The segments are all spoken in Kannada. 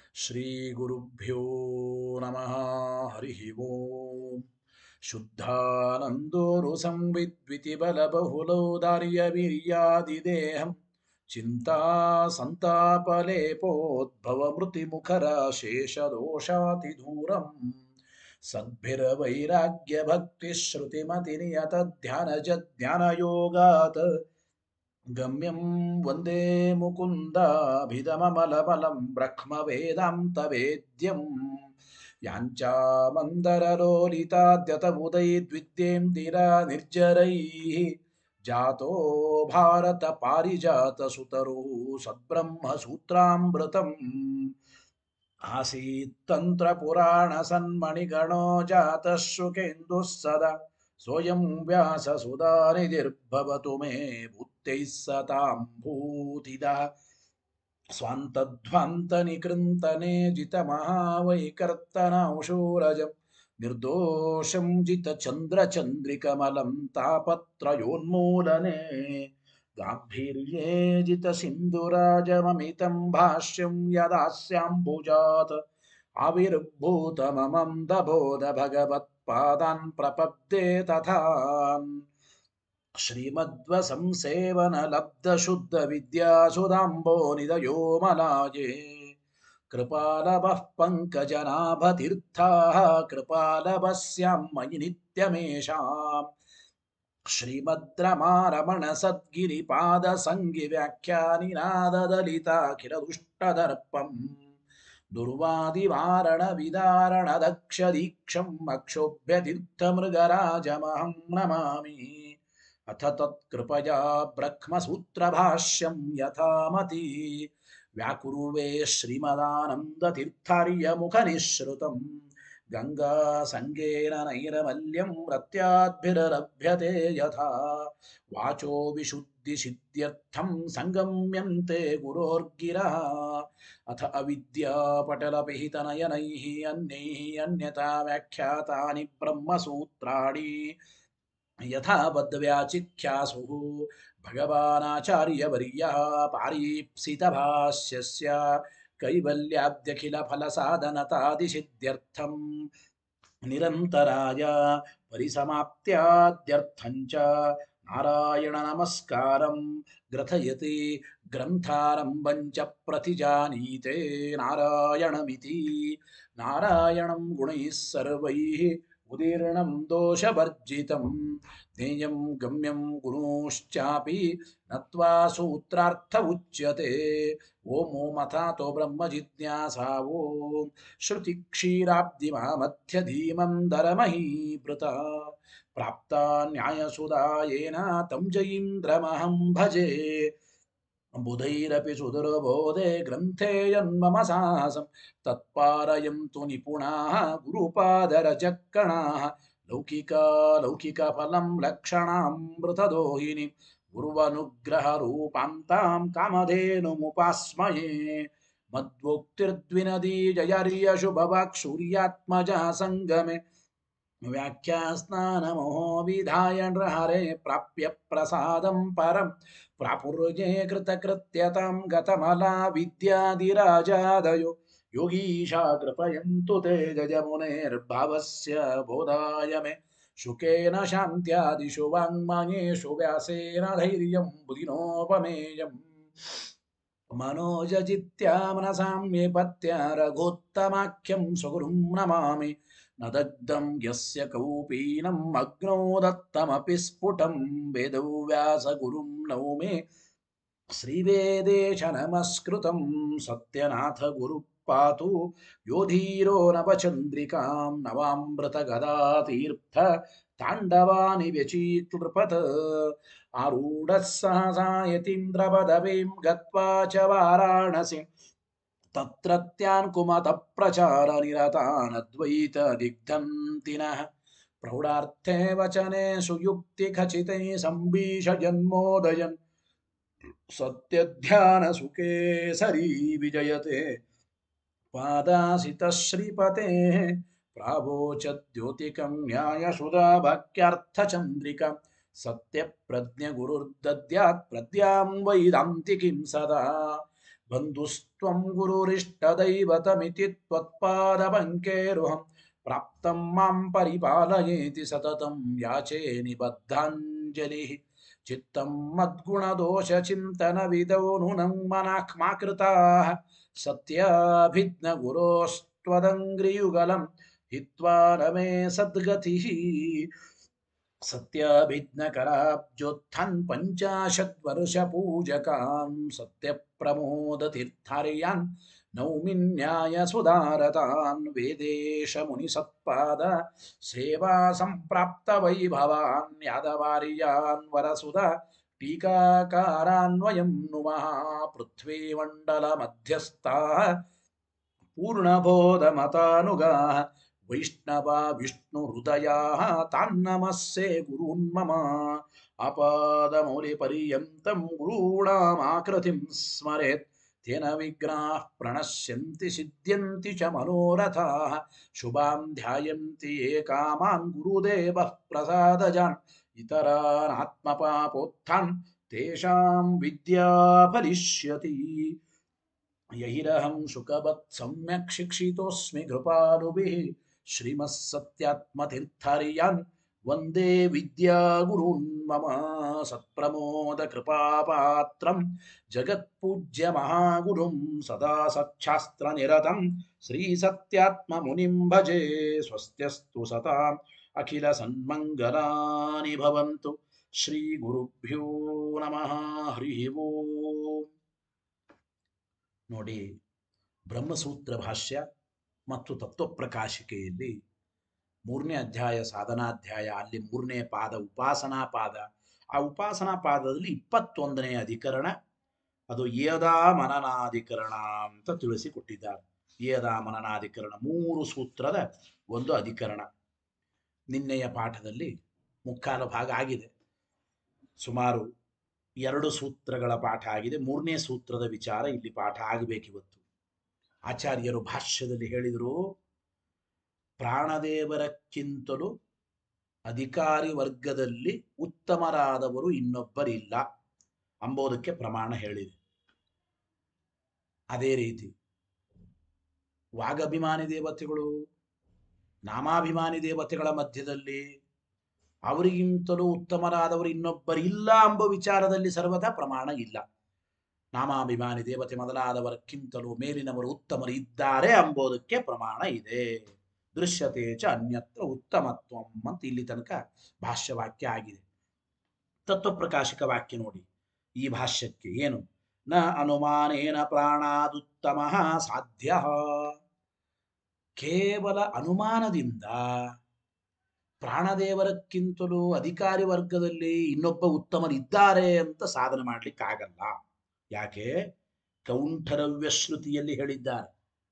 श्रीगुरुभ्यो नमः हरिः ओम् शुद्धानन्दोरुसंविद्वितिबलबहुलौदार्यवीर्यादिदेहम् चिन्तासन्तापलेपोद्भवमृतिमुखराशेषदोषातिदूरम् सद्भिरवैराग्यभक्तिश्रुतिमतिनियतध्यानजज्ञानयोगात् गम्यं वन्दे मुकुन्दाभिदममलमलं ब्रह्मवेदान्तवेद्यम् याञ्चामन्दरलोलिताद्यतबुधैर्द्विद्येन्दिरा निर्जरैः जातो भारतपारिजातसुतरुः सद्ब्रह्मसूत्रामृतम् आसीत्तन्त्रपुराणसन्मणिगणो जातः शुकेन्दुः सदा सोऽयं व्याससुधानिधिर्भवतु मे बुद्धैः सतां भूतिदा स्वान्तध्वान्तनिकृन्तने जितमहावैकर्तनौशूरजं निर्दोषं जितचन्द्रचन्द्रिकमलं तापत्रयोन्मूलने गाम्भीर्ये जितसिन्धुराजममितं भाष्यं यदास्याम्बुजात् आविर्भूतममं दबोध भगवत्पादान् प्रपद्ये तथा श्रीमद्वसंसेवनलब्धशुद्धविद्यासुधाम्बो निधयो कृपालवः पङ्कजनाभतीर्थाः कृपालवस्यां मयि नित्यमेषाम् श्रीमद् रमारमण सद्गिरिपादसङ्गिव्याख्यानिनाददलिताखिलदुष्टदर्पम् दुर्वादिवारणविदारणदक्षदीक्षम् अक्षोभ्यतीर्थमृगराजमहं नमामि अथ तत्कृपया ब्रह्मसूत्रभाष्यं यथामति व्याकुर्वे श्रीमदानन्दतीर्थार्यमुखनिःसृतम् गङ्गासङ्गेन नैरमल्यं रत्याद्भिरलभ्यते यथा वाचो विशुद्धिसिद्ध्यर्थं सङ्गम्यन्ते गुरोर्गिरः अथ अविद्यापटलपिहितनयनैः अन्यैः अन्यथा व्याख्यातानि ब्रह्मसूत्राणि यथा बद्धव्याचिख्यासुः भगवानाचार्यवर्यः पारीप्सितभाष्यस्य कैवल्याद्यखिलफलसाधनतादिसिद्ध्यर्थम् निरन्तराय परिसमाप्त्याद्यर्थं च नारायणनमस्कारं ग्रथयति ग्रन्थारम्भं च प्रतिजानीते नारायणमिति नारायणं गुणैः सर्वैः उदीर्णं दोषवर्जितं ज्ञेयं गम्यं गुणोश्चापि नत्वा सूत्रार्थ उच्यते ओमो मथातो ब्रह्मजिज्ञासा ॐ श्रुतिक्षीराब्धिमामध्यधीमं दरमहीभृता प्राप्ता न्यायसुधायेन तं जयीन्द्रमहं भजे बुधैरपि सुदुर्बोधे ग्रन्थे यन्मम साहसं तत्पारयन्तु निपुणाः गुरुपादरजक्कणाः लौकिका लौकिकफलं लक्षणामृतदोहिनीं गुर्वनुग्रहरूपान्तां कामधेनुमुपास्मये मद्वोक्तिर्द्विनदी जयर्यशुभवाक्सूर्यात्मजा सङ्गमे व्याख्यास्नानमोहो विधाय नृहरे प्राप्य प्रसादं परं प्रापुर्ये कृतकृत्यतां गतमला विद्यादिराजादयो योगीशा कृपयन्तु ते जयमुनेर्भावस्य बोधाय मे शुकेन शान्त्यादिषु वाङ्मयेषु व्यासेन धैर्यं बुधिनोपमेयम् मनोजजित्या मनसां निपत्य रघोत्तमाख्यं स्वगुरुं नमामि न दग्धं यस्य कौपीनम् अग्नौ दत्तमपि स्फुटं वेदव्यासगुरुं नौमे श्रीवेदेश नमस्कृतं सत्यनाथ गुरुः पातु योधीरो नवचन्द्रिकां नवामृतगदातीर्थ ताण्डवानि व्यचीकृपत् आरूढः सहसा यतीन्द्रपदवीं गत्वा च वाराणसीं तत्रत्यान् कुमतप्रचारनिरतानद्वैतदिग्धन्तिनः प्रौढार्थे वचने सुयुक्तिखचितैः सम्भीषजन्मोदयन् सत्यध्यानसुखे सरी विजयते पादासितः श्रीपतेः प्रावोचद्योतिकं न्यायसुधा वाक्यार्थचन्द्रिका सत्यप्रज्ञगुरुर्दद्यात् प्रद्यां वैदान्तिकीं सदा ಬಂಧುಸ್ತ್ವಂ ಗುರುರಿಷ್ಟದೈವತಮಿತಿ ತ್ವತ್ಪಾದಪಂಕೇರುಹಂ ಪ್ರಾಪ್ತಂ ಮಾಂ ಪರಿಪಾಲಯೇತಿ ಸತತಂ ಯಾಚೇ ನಿಬದ್ಧಾಂಜಲಿ ಚಿತ್ತಂ ಮದ್ಗುಣದೋಷ ಚಿಂತನ ವಿದೋ ನೂನಂ ಮನಾಃ ಮಾ ಕೃತಾಃ ಸತ್ಯಾಭಿಜ್ಞ ಗುರೋಸ್ತ್ವದಂಗ್ರಿಯುಗಲಂ ಹಿತ್ವಾ ನ ಮೇ ಸದ್ಗತಿಃ ಸತ್ಯಾಭಿಜ್ಞಕರಾಬ್ಜೋತ್ಥಾನ್ ಪಂಚಾಶತ್ ವರ್ಷ ಪೂಜಕಾನ್ ಸತ್ಯ ಪ್ರಮೋದ ತೀರ್ಥಾರ್ಯಾನ್ ನೌಮಿನ್ಯಾಯ ಸುಧಾರತಾನ್ ವೇದೇಶ ಮುನಿ ಸತ್ಪಾದ ಸೇವಾ ಸಂಪ್ರಾಪ್ತ ವೈಭವಾನ್ ಯಾದವಾರ್ಯಾನ್ ವರಸುದ ಟೀಕಾಕಾರಾನ್ವಯಂ ನುಮಃ ಪೃಥ್ವೀ ಮಂಡಲ ಮಧ್ಯಸ್ಥಾ ಪೂರ್ಣಬೋಧ ಮತಾನುಗಾ ವೈಷ್ಣವ ವಿಷ್ಣು ಹೃದಯ ತಾನ್ನಮಸ್ಸೆ ಗುರೂನ್ ಮಮ ಅಪಾದಮೌಲಿ ಪರ್ಯಂತಂ ಗುರುಣಾಮಾಕೃತಿಂ ಸ್ಮರೆತ್ ತೇನ ವಿಗ್ರಹಾಃ ಪ್ರಣಶ್ಯಂತಿ ಸಿದ್ಧ್ಯಂತಿ ಚ ಮನೋರಥಾಃ ಶುಭಾಂ ಧ್ಯಾಯಂತಿ ಯೇ ಕಾಮಾನ್ ಗುರುದೇವಃ ಪ್ರಸಾದಜಾನ್ ಇತರಾನ್ ಆತ್ಮಪಾಪೋತ್ಥಾನ್ ತೇಷಾಂ ವಿದ್ಯಾ ಫಲಿಷ್ಯತಿ ಯಹಿರಹಂ ಶುಕವತ್ ಸಮ್ಯಕ್ ಶಿಕ್ಷಿತೋಸ್ಮಿ ಕೃಪಾಲುಭಿಃ ಶ್ರೀಮಃ ಸತ್ಯಾತ್ಮತೀರ್ಥಾರ್ಯಾನ್ ವಂದೇ ವಿದ್ಯಾಗುರುನ್ ಮಮ ಸತ್ಪ್ರಮೋದ ಕೃಪಾಪಾತ್ರಂ ಜಗತ್ಪೂಜ್ಯ ಮಹಾಗುರುಂ ಸದಾ ಸಚ್ಛಾಸ್ತ್ರ ನಿರತಂ ಶ್ರೀ ಸತ್ಯಾತ್ಮ ಮುನಿಂ ಭಜೆ ಸ್ವಸ್ತ್ಯಸ್ತು ಸತಾಂ ಅಖಿಲ ಸನ್ಮಂಗಲಾನಿ ಭವಂತು ಶ್ರೀ ಗುರುಭ್ಯೋ ನಮಃ ಹರಿ ಓಂ ನೋಡಿ ಬ್ರಹ್ಮಸೂತ್ರ ಭಾಷ್ಯ ಮತ್ತು ತತ್ವಪ್ರಕಾಶಿಕೆಯಲ್ಲಿ ಮೂರನೇ ಅಧ್ಯಾಯ ಸಾಧನಾಧ್ಯಾಯ ಅಲ್ಲಿ ಮೂರನೇ ಪಾದ ಉಪಾಸನಾ ಪಾದ ಆ ಉಪಾಸನಾ ಪಾದದಲ್ಲಿ ಇಪ್ಪತ್ತೊಂದನೇ ಅಧಿಕರಣ ಅದು ಏದಾ ಮನನಾಧಿಕರಣ ಅಂತ ತಿಳಿಸಿಕೊಟ್ಟಿದ್ದಾರೆ ಏದಾ ಮನನಾಧಿಕರಣ ಮೂರು ಸೂತ್ರದ ಒಂದು ಅಧಿಕರಣ ನಿನ್ನೆಯ ಪಾಠದಲ್ಲಿ ಮುಕ್ಕಾಲು ಭಾಗ ಆಗಿದೆ ಸುಮಾರು ಎರಡು ಸೂತ್ರಗಳ ಪಾಠ ಆಗಿದೆ ಮೂರನೇ ಸೂತ್ರದ ವಿಚಾರ ಇಲ್ಲಿ ಪಾಠ ಆಗಬೇಕಿವತ್ತು ಆಚಾರ್ಯರು ಭಾಷ್ಯದಲ್ಲಿ ಹೇಳಿದರು ಪ್ರಾಣದೇವರಕ್ಕಿಂತಲೂ ಅಧಿಕಾರಿ ವರ್ಗದಲ್ಲಿ ಉತ್ತಮರಾದವರು ಇನ್ನೊಬ್ಬರಿಲ್ಲ ಅಂಬೋದಕ್ಕೆ ಪ್ರಮಾಣ ಹೇಳಿದೆ ಅದೇ ರೀತಿ ವಾಗಭಿಮಾನಿ ದೇವತೆಗಳು ನಾಮಾಭಿಮಾನಿ ದೇವತೆಗಳ ಮಧ್ಯದಲ್ಲಿ ಅವರಿಗಿಂತಲೂ ಉತ್ತಮರಾದವರು ಇನ್ನೊಬ್ಬರಿಲ್ಲ ಎಂಬ ವಿಚಾರದಲ್ಲಿ ಸರ್ವದಾ ಪ್ರಮಾಣ ಇಲ್ಲ ನಾಮಾಭಿಮಾನಿ ದೇವತೆ ಮೊದಲಾದವರಕ್ಕಿಂತಲೂ ಮೇಲಿನವರು ಉತ್ತಮರು ಇದ್ದಾರೆ ಎಂಬುದಕ್ಕೆ ಪ್ರಮಾಣ ಇದೆ ದೃಶ್ಯತೆ ಚ ಅನ್ಯತ್ರ ಉತ್ತಮತ್ವಂ ಅಂತ ಇಲ್ಲಿ ತನಕ ಭಾಷ್ಯವಾಕ್ಯ ಆಗಿದೆ ತತ್ವಪ್ರಕಾಶಕ ವಾಕ್ಯ ನೋಡಿ ಈ ಭಾಷ್ಯಕ್ಕೆ ಏನು ನ ಅನುಮಾನೇನ ಪ್ರಾಣಾದುತ್ತಮ ಸಾಧ್ಯ ಕೇವಲ ಅನುಮಾನದಿಂದ ಪ್ರಾಣದೇವರಕ್ಕಿಂತಲೂ ಅಧಿಕಾರಿ ವರ್ಗದಲ್ಲಿ ಇನ್ನೊಬ್ಬ ಉತ್ತಮರಿದ್ದಾರೆ ಅಂತ ಸಾಧನೆ ಮಾಡ್ಲಿಕ್ಕಾಗಲ್ಲ ಯಾಕೆ ಕೌಂಠರವ್ಯ ಶ್ರುತಿಯಲ್ಲಿ ಹೇಳಿದ್ದಾರೆ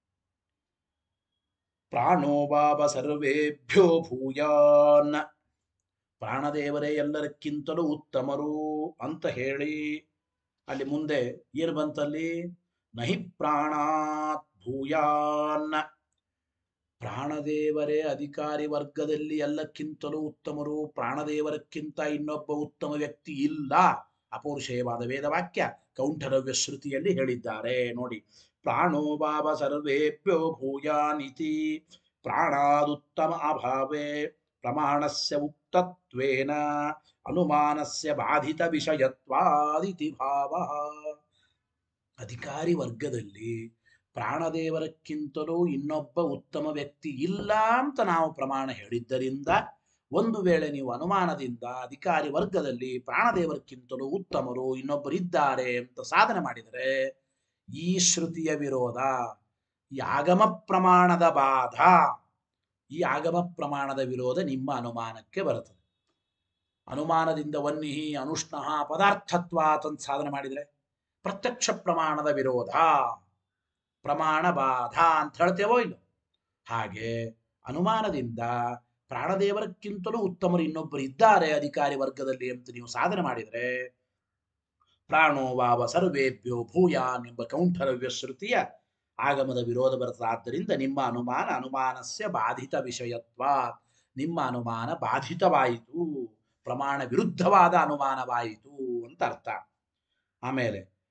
ಪ್ರಾಣೋ ಬಾಬ ಸರ್ವೇಭ್ಯೋ ಭೂಯಾನ್ ಪ್ರಾಣದೇವರೇ ಎಲ್ಲರಕ್ಕಿಂತಲೂ ಉತ್ತಮರು ಅಂತ ಹೇಳಿ ಅಲ್ಲಿ ಮುಂದೆ ಏನು ಬಂತಲ್ಲಿ ನಹಿ ಪ್ರಾಣಾತ್ ಭೂಯಾನ್ ಪ್ರಾಣದೇವರೇ ಅಧಿಕಾರಿ ವರ್ಗದಲ್ಲಿ ಎಲ್ಲಕ್ಕಿಂತಲೂ ಉತ್ತಮರು ಪ್ರಾಣದೇವರಕ್ಕಿಂತ ಇನ್ನೊಬ್ಬ ಉತ್ತಮ ವ್ಯಕ್ತಿ ಇಲ್ಲ ಅಪೌರುಷೇಯವಾದ ವೇದವಾಕ್ಯ ಕೌಂಠರವ್ಯ ಶ್ರುತಿಯಲ್ಲಿ ಹೇಳಿದ್ದಾರೆ ನೋಡಿ ಪ್ರಾಣೋ ಬಾಬ ಸರ್ವೇಭ್ಯೋ ಭೂಯಾನಿತಿ ಪ್ರಾಣಾದುತ್ತಮ ಅಭಾವೇ ಪ್ರಮಾಣಸ್ಯ ಉಕ್ತತ್ವೇನ ಅನುಮಾನಸ್ಯ ಬಾಧಿತ ವಿಷಯತ್ವಾದಿತಿ ಭಾವ ಅಧಿಕಾರಿ ವರ್ಗದಲ್ಲಿ ಪ್ರಾಣದೇವರಕ್ಕಿಂತಲೂ ಇನ್ನೊಬ್ಬ ಉತ್ತಮ ವ್ಯಕ್ತಿ ಇಲ್ಲ ಅಂತ ನಾವು ಪ್ರಮಾಣ ಹೇಳಿದ್ದರಿಂದ ಒಂದು ವೇಳೆ ನೀವು ಅನುಮಾನದಿಂದ ಅಧಿಕಾರಿ ವರ್ಗದಲ್ಲಿ ಪ್ರಾಣದೇವರಕ್ಕಿಂತಲೂ ಉತ್ತಮರು ಇನ್ನೊಬ್ಬರಿದ್ದಾರೆ ಅಂತ ಸಾಧನೆ ಮಾಡಿದರೆ ಈ ಶ್ರುತಿಯ ವಿರೋಧ ಈ ಆಗಮ ಪ್ರಮಾಣದ ಬಾಧ ಈ ಆಗಮ ಪ್ರಮಾಣದ ವಿರೋಧ ನಿಮ್ಮ ಅನುಮಾನಕ್ಕೆ ಬರುತ್ತದೆ ಅನುಮಾನದಿಂದ ವನ್ನಿಹಿ ಅನುಷ್ಣಃ ಪದಾರ್ಥತ್ವ ಅಂತ ಸಾಧನೆ ಮಾಡಿದರೆ ಪ್ರತ್ಯಕ್ಷ ಪ್ರಮಾಣದ ವಿರೋಧ ಪ್ರಮಾಣ ಬಾಧ ಅಂತ ಹೇಳ್ತೇವೋ ಇಲ್ಲ ಹಾಗೆ ಅನುಮಾನದಿಂದ ಪ್ರಾಣದೇವರಕ್ಕಿಂತಲೂ ಉತ್ತಮರು ಇನ್ನೊಬ್ಬರು ಇದ್ದಾರೆ ಅಧಿಕಾರಿ ವರ್ಗದಲ್ಲಿ ಅಂತ ನೀವು ಸಾಧನೆ ಮಾಡಿದರೆ ಪ್ರಾಣೋ ವಾವ ಸರ್ವೇಭ್ಯೋ ಭೂಯಾನ್ ಎಂಬ ಕೌಂಠರವ್ಯ ಶ್ರುತಿಯ ಆಗಮದ ವಿರೋಧ ಬರ್ತದಾದ್ದರಿಂದ ನಿಮ್ಮ ಅನುಮಾನ ಅನುಮಾನಸ್ಯ ಬಾಧಿತ ವಿಷಯತ್ವ ನಿಮ್ಮ ಅನುಮಾನ ಬಾಧಿತವಾಯಿತು ಪ್ರಮಾಣ ವಿರುದ್ಧವಾದ ಅನುಮಾನವಾಯಿತು ಅಂತ ಅರ್ಥ ಆಮೇಲೆ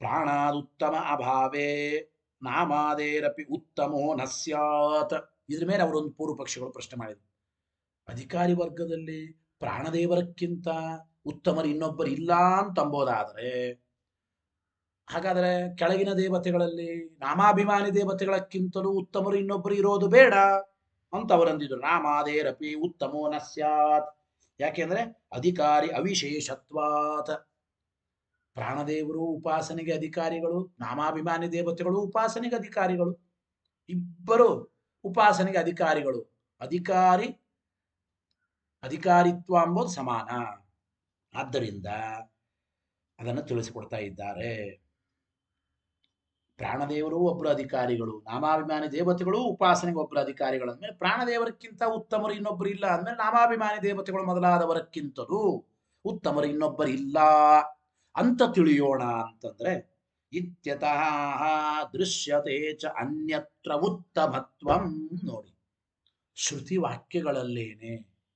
ಪ್ರಾಣಾದುತ್ತಮ ಅಭಾವೇ ನಾಮಾದೇರಪಿ ಉತ್ತಮೋ ನ ಸ್ಯಾತ್ ಇದ್ರ ಮೇಲೆ ಅವರೊಂದು ಪೂರ್ವ ಪಕ್ಷಗಳು ಪ್ರಶ್ನೆ ಮಾಡಿದರು ಅಧಿಕಾರಿ ವರ್ಗದಲ್ಲಿ ಪ್ರಾಣದೇವರಕ್ಕಿಂತ ಉತ್ತಮರು ಇನ್ನೊಬ್ಬರು ಇಲ್ಲ ಅಂತ ಅಂಬೋದಾದರೆ ಹಾಗಾದರೆ ಕೆಳಗಿನ ದೇವತೆಗಳಲ್ಲಿ ನಾಮಾಭಿಮಾನಿ ದೇವತೆಗಳಕ್ಕಿಂತಲೂ ಉತ್ತಮರು ಇನ್ನೊಬ್ಬರು ಇರೋದು ಬೇಡ ಅಂತ ಅವರಂದಿದ್ರು ನಾಮಾದೇರಪಿ ಉತ್ತಮೋ ನ ಸ್ಯಾತ್ ಯಾಕೆಂದ್ರೆ ಅಧಿಕಾರಿ ಅವಿಶೇಷತ್ವಾತ್ ಪ್ರಾಣದೇವರು ಉಪಾಸನೆಗೆ ಅಧಿಕಾರಿಗಳು ನಾಮಾಭಿಮಾನಿ ದೇವತೆಗಳು ಉಪಾಸನೆಗೆ ಅಧಿಕಾರಿಗಳು ಇಬ್ಬರು ಉಪಾಸನೆಗೆ ಅಧಿಕಾರಿಗಳು ಅಧಿಕಾರಿ ಅಧಿಕಾರಿತ್ವ ಅಂಬೋದು ಸಮಾನ ಆದ್ದರಿಂದ ಅದನ್ನು ತಿಳಿಸಿಕೊಡ್ತಾ ಇದ್ದಾರೆ ಪ್ರಾಣದೇವರು ಒಬ್ಬರು ಅಧಿಕಾರಿಗಳು ನಾಮಾಭಿಮಾನಿ ದೇವತೆಗಳು ಉಪಾಸನೆಗೆ ಒಬ್ಬರು ಅಧಿಕಾರಿಗಳು ಅಂದ್ಮೇಲೆ ಪ್ರಾಣದೇವರಕ್ಕಿಂತ ಉತ್ತಮರು ಇನ್ನೊಬ್ಬರು ಇಲ್ಲ ಅಂದ್ಮೇಲೆ ನಾಮಾಭಿಮಾನಿ ದೇವತೆಗಳು ಮೊದಲಾದವರಕ್ಕಿಂತಲೂ ಉತ್ತಮರು ಇನ್ನೊಬ್ಬರು ಇಲ್ಲ ಅಂತ ತಿಳಿಯೋಣ ಅಂತಂದ್ರೆ ಇತ್ಯತಃ ದೃಶ್ಯತೆ ಚ ಅನ್ಯತ್ರ ಉತ್ತಮತ್ವಂ ನೋಡಿ ಶ್ರುತಿ ವಾಕ್ಯಗಳಲ್ಲೇನೆ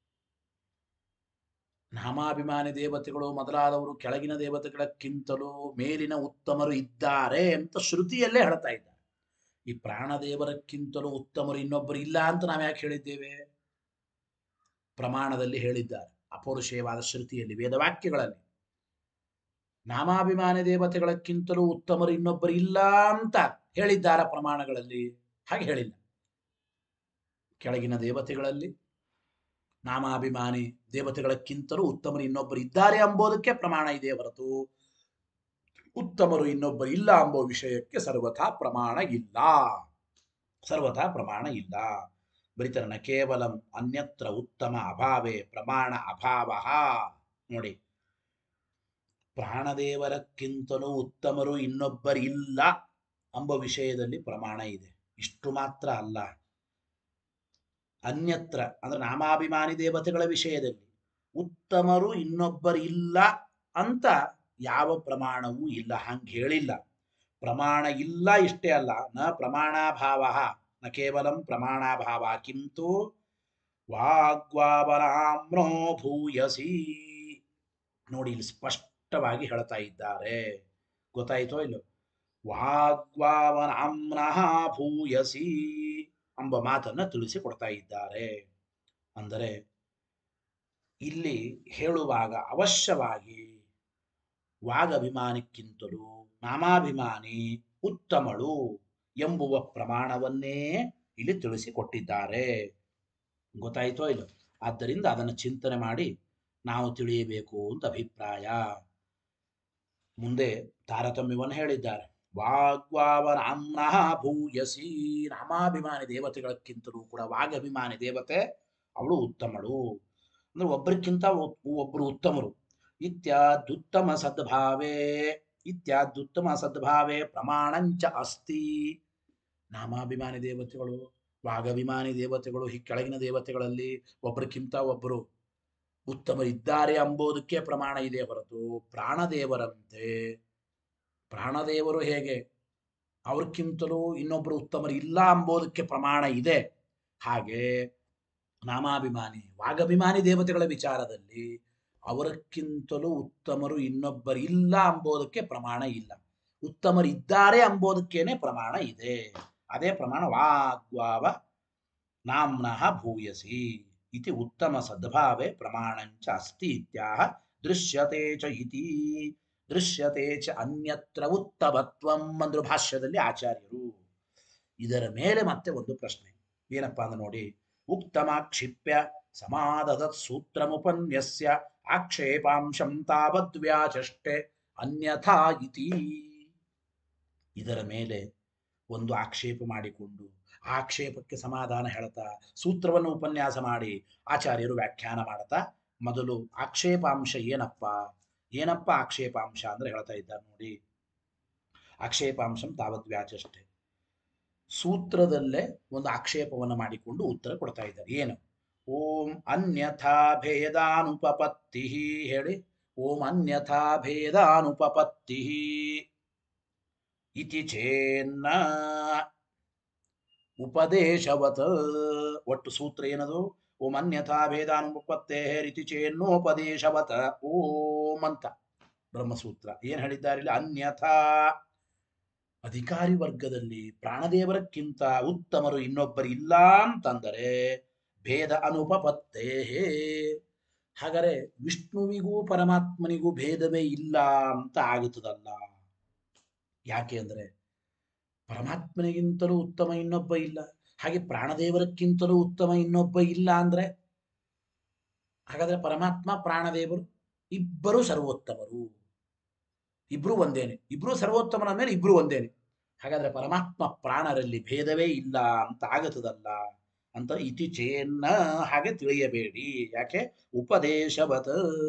ನಾಮಾಭಿಮಾನಿ ದೇವತೆಗಳು ಮೊದಲಾದವರು ಕೆಳಗಿನ ದೇವತೆಗಳಕ್ಕಿಂತಲೂ ಮೇಲಿನ ಉತ್ತಮರು ಇದ್ದಾರೆ ಅಂತ ಶ್ರುತಿಯಲ್ಲೇ ಹೇಳ್ತಾ ಇದ್ದಾರೆ ಈ ಪ್ರಾಣದೇವರಕ್ಕಿಂತಲೂ ಉತ್ತಮರು ಇನ್ನೊಬ್ಬರು ಇಲ್ಲ ಅಂತ ನಾವು ಯಾಕೆ ಹೇಳಿದ್ದೇವೆ ಪ್ರಮಾಣದಲ್ಲಿ ಹೇಳಿದ್ದಾರೆ ಅಪೌರುಷೇಯವಾದ ಶ್ರುತಿಯಲ್ಲಿ ವೇದವಾಕ್ಯಗಳಲ್ಲಿ ನಾಮಾಭಿಮಾನಿ ದೇವತೆಗಳಕ್ಕಿಂತಲೂ ಉತ್ತಮರು ಇನ್ನೊಬ್ಬರು ಇಲ್ಲ ಅಂತ ಹೇಳಿದ್ದಾರೆ ಪ್ರಮಾಣಗಳಲ್ಲಿ ಹಾಗೆ ಹೇಳಿಲ್ಲ ಕೆಳಗಿನ ದೇವತೆಗಳಲ್ಲಿ ನಾಮಾಭಿಮಾನಿ ದೇವತೆಗಳಕ್ಕಿಂತಲೂ ಉತ್ತಮರು ಇನ್ನೊಬ್ಬರು ಇದ್ದಾರೆ ಎಂಬುದಕ್ಕೆ ಪ್ರಮಾಣ ಇದೆ ಹೊರತು ಉತ್ತಮರು ಇನ್ನೊಬ್ಬರು ಇಲ್ಲ ಎಂಬ ವಿಷಯಕ್ಕೆ ಸರ್ವಥಾ ಪ್ರಮಾಣ ಇಲ್ಲ ಸರ್ವಥಾ ಪ್ರಮಾಣ ಇಲ್ಲ ಬರಿತರನ ಕೇವಲ ಅನ್ಯತ್ರ ಉತ್ತಮ ಅಭಾವೇ ಪ್ರಮಾಣ ಅಭಾವ ನೋಡಿ ಪ್ರಾಣದೇವರಕ್ಕಿಂತಲೂ ಉತ್ತಮರು ಇನ್ನೊಬ್ಬರು ಇಲ್ಲ ಎಂಬ ವಿಷಯದಲ್ಲಿ ಪ್ರಮಾಣ ಇದೆ ಇಷ್ಟು ಮಾತ್ರ ಅಲ್ಲ ಅನ್ಯತ್ರ ಅಂದ್ರೆ ನಾಮಾಭಿಮಾನಿ ದೇವತೆಗಳ ವಿಷಯದಲ್ಲಿ ಉತ್ತಮರು ಇನ್ನೊಬ್ಬರು ಇಲ್ಲ ಅಂತ ಯಾವ ಪ್ರಮಾಣವೂ ಇಲ್ಲ ಹಂಗೆ ಹೇಳಿಲ್ಲ ಪ್ರಮಾಣ ಇಲ್ಲ ಇಷ್ಟೇ ಅಲ್ಲ ನ ಪ್ರಮಾಣಾಭಾವ ನ ಕೇವಲ ಪ್ರಮಾಣಾಭಾವ ಕಿಂತು ವಾಗ್ವಾಬರಾಮ್ನೋ ಭೂಯಸಿ ನೋಡಿ ಇಲ್ಲಿ ಸ್ಪಷ್ಟವಾಗಿ ಹೇಳ್ತಾ ಇದ್ದಾರೆ ಗೊತ್ತಾಯ್ತೋ ಇಲ್ಲೋ ವಾಗ್ವಾವನಾಮ್ನಃ ಭೂಯಸಿ ಎಂಬ ಮಾತನ್ನ ತಿಳಿಸಿ ಕೊಡ್ತಾ ಇದ್ದಾರೆ ಅಂದರೆ ಇಲ್ಲಿ ಹೇಳುವಾಗ ಅವಶ್ಯವಾಗಿ ವಾಗಭಿಮಾನಿಕ್ಕಿಂತಲೂ ನಾಮಾಭಿಮಾನಿ ಉತ್ತಮಳು ಎಂಬುವ ಪ್ರಮಾಣವನ್ನೇ ಇಲ್ಲಿ ತಿಳಿಸಿಕೊಟ್ಟಿದ್ದಾರೆ ಗೊತ್ತಾಯ್ತೋ ಇಲ್ಲ ಆದ್ದರಿಂದ ಅದನ್ನು ಚಿಂತನೆ ಮಾಡಿ ನಾವು ತಿಳಿಯಬೇಕು ಅಂತ ಅಭಿಪ್ರಾಯ ಮುಂದೆ ತಾರತಮ್ಯವನ್ನು ಹೇಳಿದ್ದಾರೆ ವಾಗ್ವಾವನಾಮ್ನಃ ಭೂಯಸಿ ನಾಮಾಭಿಮಾನಿ ದೇವತೆಗಳಕ್ಕಿಂತಲೂ ಕೂಡ ವಾಗಭಿಮಾನಿ ದೇವತೆ ಅವಳು ಉತ್ತಮಳು ಅಂದ್ರೆ ಒಬ್ಬರಿಗಿಂತ ಒಬ್ಬರು ಉತ್ತಮರು ಇತ್ಯಾದ್ಯುತ್ತಮ ಸದ್ಭಾವೇ ಇತ್ಯಾದ್ಯುತ್ತಮ ಸದ್ಭಾವೇ ಪ್ರಮಾಣಂಚ ಅಸ್ತಿ ನಾಮಾಭಿಮಾನಿ ದೇವತೆಗಳು ವಾಗಭಿಮಾನಿ ದೇವತೆಗಳು ಈ ಕೆಳಗಿನ ದೇವತೆಗಳಲ್ಲಿ ಒಬ್ಬರಿಗಿಂತ ಒಬ್ಬರು ಉತ್ತಮರಿದ್ದಾರೆ ಎಂಬುದಕ್ಕೆ ಪ್ರಮಾಣ ಇದೆ ಹೊರತು ಪ್ರಾಣದೇವರಂತೆ ಪ್ರಾಣದೇವರು ಹೇಗೆ ಅವ್ರಕ್ಕಿಂತಲೂ ಇನ್ನೊಬ್ಬರು ಉತ್ತಮರು ಇಲ್ಲ ಎಂಬುದಕ್ಕೆ ಪ್ರಮಾಣ ಇದೆ ಹಾಗೆ ನಾಮಾಭಿಮಾನಿ ವಾಗಭಿಮಾನಿ ದೇವತೆಗಳ ವಿಚಾರದಲ್ಲಿ ಅವರಕ್ಕಿಂತಲೂ ಉತ್ತಮರು ಇನ್ನೊಬ್ಬರು ಇಲ್ಲ ಎಂಬುದಕ್ಕೆ ಪ್ರಮಾಣ ಇಲ್ಲ ಉತ್ತಮರಿದ್ದಾರೆ ಎಂಬುದಕ್ಕೇನೆ ಪ್ರಮಾಣ ಇದೆ ಅದೇ ಪ್ರಮಾಣ ವಾಗ್ವಾವ ನಾಮ್ನಃ ಭೂಯಸಿ ಇತಿ ಉತ್ತಮ ಸದ್ಭಾವೆ ಪ್ರಮಾಣಂಚ ಅಸ್ತಿ ಇತ್ಯಾಹ ದೃಶ್ಯತೆ ಚ ಇತಿ ದೃಶ್ಯತೆ ಚ ಅನ್ಯತ್ರ ಉತ್ತಮತ್ವಂ ಅಂದ್ರು ಭಾಷ್ಯದಲ್ಲಿ ಆಚಾರ್ಯರು ಇದರ ಮೇಲೆ ಮತ್ತೆ ಒಂದು ಪ್ರಶ್ನೆ ಏನಪ್ಪಾ ಅಂದ್ರೆ ನೋಡಿ ಉಕ್ತಮಾಕ್ಷಿಪ್ಯ ಸಮಾದದತ್ ಸೂತ್ರಮುಪನ್ಯಸ್ಯ ಆಕ್ಷೇಪಾಂಶಂ ತಾವದ್ವ್ಯಾಚಷ್ಟೆ ಅನ್ಯಥಾ ಇತಿ ಇದರ ಮೇಲೆ ಒಂದು ಆಕ್ಷೇಪ ಮಾಡಿಕೊಂಡು ಆಕ್ಷೇಪಕ್ಕೆ ಸಮಾಧಾನ ಹೇಳ್ತಾ ಸೂತ್ರವನ್ನು ಉಪನ್ಯಾಸ ಮಾಡಿ ಆಚಾರ್ಯರು ವ್ಯಾಖ್ಯಾನ ಮಾಡ್ತಾ ಮೊದಲು ಆಕ್ಷೇಪಾಂಶ ಏನಪ್ಪ ಏನಪ್ಪ ಆಕ್ಷೇಪಾಂಶ ಅಂದ್ರೆ ಹೇಳ್ತಾ ಇದ್ದಾರೆ ನೋಡಿ ಆಕ್ಷೇಪಾಂಶಂ ತಾವದ್ ವ್ಯಾಚಷ್ಟೆ ಸೂತ್ರದಲ್ಲೇ ಒಂದು ಆಕ್ಷೇಪವನ್ನು ಮಾಡಿಕೊಂಡು ಉತ್ತರ ಕೊಡ್ತಾ ಇದ್ದಾರೆ ಏನು ಓಂ ಅನ್ಯಥಾ ಭೇದಾನುಪಪತ್ತಿ ಹೇಳಿ ಓಂ ಅನ್ಯಥಾ ಭೇದಾನುಪಪತ್ತಿ ಇತಿ ಚೇನ್ನ ಉಪದೇಶವತ್ ಒಟ್ಟು ಸೂತ್ರ ಏನದು ಓಂ ಅನ್ಯಥಾ ಭೇದಾನುಪತ್ತೇ ರೀತಿ ಚೇನ್ನೋಪದೇಶವತ ಓಂ ಅಂತ ಬ್ರಹ್ಮಸೂತ್ರ ಏನ್ ಹೇಳಿದ್ದಾರೆ ಇಲ್ಲಿ ಅನ್ಯಥಾ ಅಧಿಕಾರಿ ವರ್ಗದಲ್ಲಿ ಪ್ರಾಣದೇವರಕ್ಕಿಂತ ಉತ್ತಮರು ಇನ್ನೊಬ್ಬರು ಇಲ್ಲ ಅಂತಂದರೆ ಭೇದ ಅನುಪಪತ್ತೇ ಹಾಗಾದರೆ ವಿಷ್ಣುವಿಗೂ ಪರಮಾತ್ಮನಿಗೂ ಭೇದವೇ ಇಲ್ಲ ಅಂತ ಆಗುತ್ತದಲ್ಲ ಯಾಕೆ ಅಂದ್ರೆ ಪರಮಾತ್ಮನಿಗಿಂತಲೂ ಉತ್ತಮ ಇನ್ನೊಬ್ಬ ಇಲ್ಲ ಹಾಗೆ ಪ್ರಾಣದೇವರಕ್ಕಿಂತಲೂ ಉತ್ತಮ ಇನ್ನೊಬ್ಬ ಇಲ್ಲ ಅಂದ್ರೆ ಹಾಗಾದ್ರೆ ಪರಮಾತ್ಮ ಪ್ರಾಣದೇವರು ಇಬ್ಬರು ಸರ್ವೋತ್ತಮರು ಇಬ್ರು ಒಂದೇನೆ ಇಬ್ರು ಸರ್ವೋತ್ತಮನ ಮೇಲೆ ಇಬ್ರು ಒಂದೇನೆ ಹಾಗಾದ್ರೆ ಪರಮಾತ್ಮ ಪ್ರಾಣರಲ್ಲಿ ಭೇದವೇ ಇಲ್ಲ ಅಂತ ಆಗತದಲ್ಲ ಅಂತ ಇತಿ ಚೇನ್ನ ಹಾಗೆ ತಿಳಿಯಬೇಡಿ ಯಾಕೆ ಉಪದೇಶವತ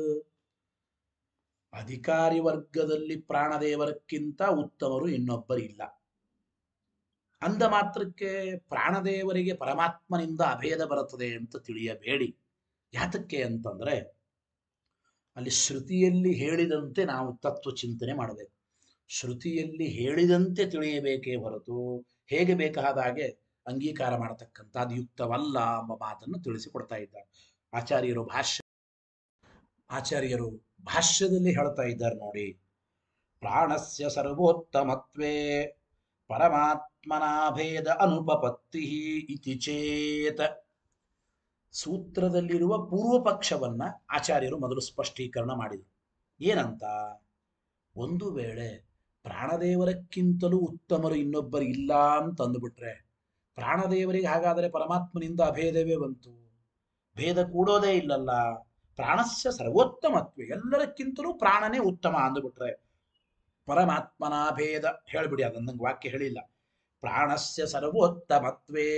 ಅಧಿಕಾರಿ ವರ್ಗದಲ್ಲಿ ಪ್ರಾಣದೇವರಕ್ಕಿಂತ ಉತ್ತಮರು ಇನ್ನೊಬ್ಬರಿಲ್ಲ ಅಂದ ಮಾತ್ರಕ್ಕೆ ಪ್ರಾಣದೇವರಿಗೆ ಪರಮಾತ್ಮನಿಂದ ಅಭೇದ ಬರುತ್ತದೆ ಅಂತ ತಿಳಿಯಬೇಡಿ ಯಾತಕ್ಕೆ ಅಂತಂದ್ರೆ ಅಲ್ಲಿ ಶ್ರುತಿಯಲ್ಲಿ ಹೇಳಿದಂತೆ ನಾವು ತತ್ವ ಚಿಂತನೆ ಮಾಡಬೇಕು ಶ್ರುತಿಯಲ್ಲಿ ಹೇಳಿದಂತೆ ತಿಳಿಯಬೇಕೇ ಹೊರತು ಹೇಗೆ ಬೇಕಾದ ಹಾಗೆ ಅಂಗೀಕಾರ ಮಾಡತಕ್ಕಂಥದ್ದು ಯುಕ್ತವಲ್ಲ ಎಂಬ ಮಾತನ್ನು ತಿಳಿಸಿಕೊಡ್ತಾ ಇದ್ದಾರೆ ಆಚಾರ್ಯರು ಭಾಷ್ಯ ಆಚಾರ್ಯರು ಭಾಷ್ಯದಲ್ಲಿ ಹೇಳ್ತಾ ಇದ್ದಾರೆ ನೋಡಿ ಪ್ರಾಣಸ್ಯ ಸರ್ವೋತ್ತಮತ್ವೇ ಪರಮಾತ್ಮನಾಭೇದ ಅನುಪಪತ್ತಿ ಇತಿ ಚೇತ ಸೂತ್ರದಲ್ಲಿರುವ ಪೂರ್ವ ಪಕ್ಷವನ್ನ ಆಚಾರ್ಯರು ಮೊದಲು ಸ್ಪಷ್ಟೀಕರಣ ಮಾಡಿದರು ಏನಂತ ಒಂದು ವೇಳೆ ಪ್ರಾಣದೇವರಕ್ಕಿಂತಲೂ ಉತ್ತಮರು ಇನ್ನೊಬ್ಬರು ಇಲ್ಲ ಅಂತ ಅಂದುಬಿಟ್ರೆ ಪ್ರಾಣದೇವರಿಗೆ ಹಾಗಾದರೆ ಪರಮಾತ್ಮನಿಂದ ಅಭೇದವೇ ಬಂತು ಭೇದ ಕೂಡೋದೇ ಇಲ್ಲಲ್ಲ ಪ್ರಾಣಸ್ಯ ಸರ್ವೋತ್ತಮತ್ವ ಎಲ್ಲರಕ್ಕಿಂತಲೂ ಪ್ರಾಣನೇ ಉತ್ತಮ ಅಂದುಬಿಟ್ರೆ ಪರಮಾತ್ಮನ ಭೇದ ಹೇಳಿಬಿಡಿ ಅದನ್ನ ನಂಗೆ ವಾಕ್ಯ ಹೇಳಿಲ್ಲ ಪ್ರಾಣಸ್ಯ ಸರ್ವೋತ್ತಮತ್ವೇ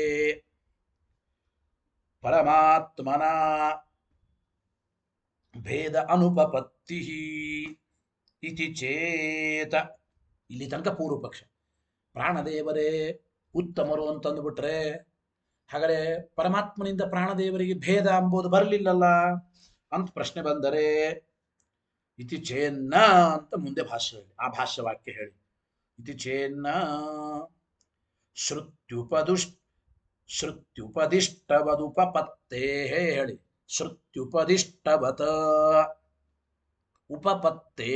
ಪರಮಾತ್ಮನ ಭೇದ ಅನುಪಪತ್ತಿ ಇತಿ ಚೇತ ಇಲ್ಲಿ ತನಕ ಪೂರ್ವ ಪಕ್ಷ ಪ್ರಾಣದೇವರೇ ಉತ್ತಮರು ಅಂತಂದುಬಿಟ್ರೆ ಹಾಗಾದ್ರೆ ಪರಮಾತ್ಮನಿಂದ ಪ್ರಾಣದೇವರಿಗೆ ಭೇದ ಎಂಬುದು ಬರಲಿಲ್ಲಲ್ಲ ಅಂತ ಪ್ರಶ್ನೆ ಬಂದರೆ ಇತಿ ಚೇನ್ನ ಅಂತ ಮುಂದೆ ಭಾಷ್ಯ ಹೇಳಿ ಆ ಭಾಷ್ಯ ವಾಕ್ಯ ಹೇಳಿ ಇತಿ ಚೇನ್ನ ಶ್ರುತ್ಯುಪದುಷ್ ಶ್ರುತ್ಯುಪದಿಷ್ಟವದುಪಪತ್ತೇ ಹೇಳಿ ಶ್ರುತ್ಯುಪದಿಷ್ಟವತ ಉಪಪತ್ತೇ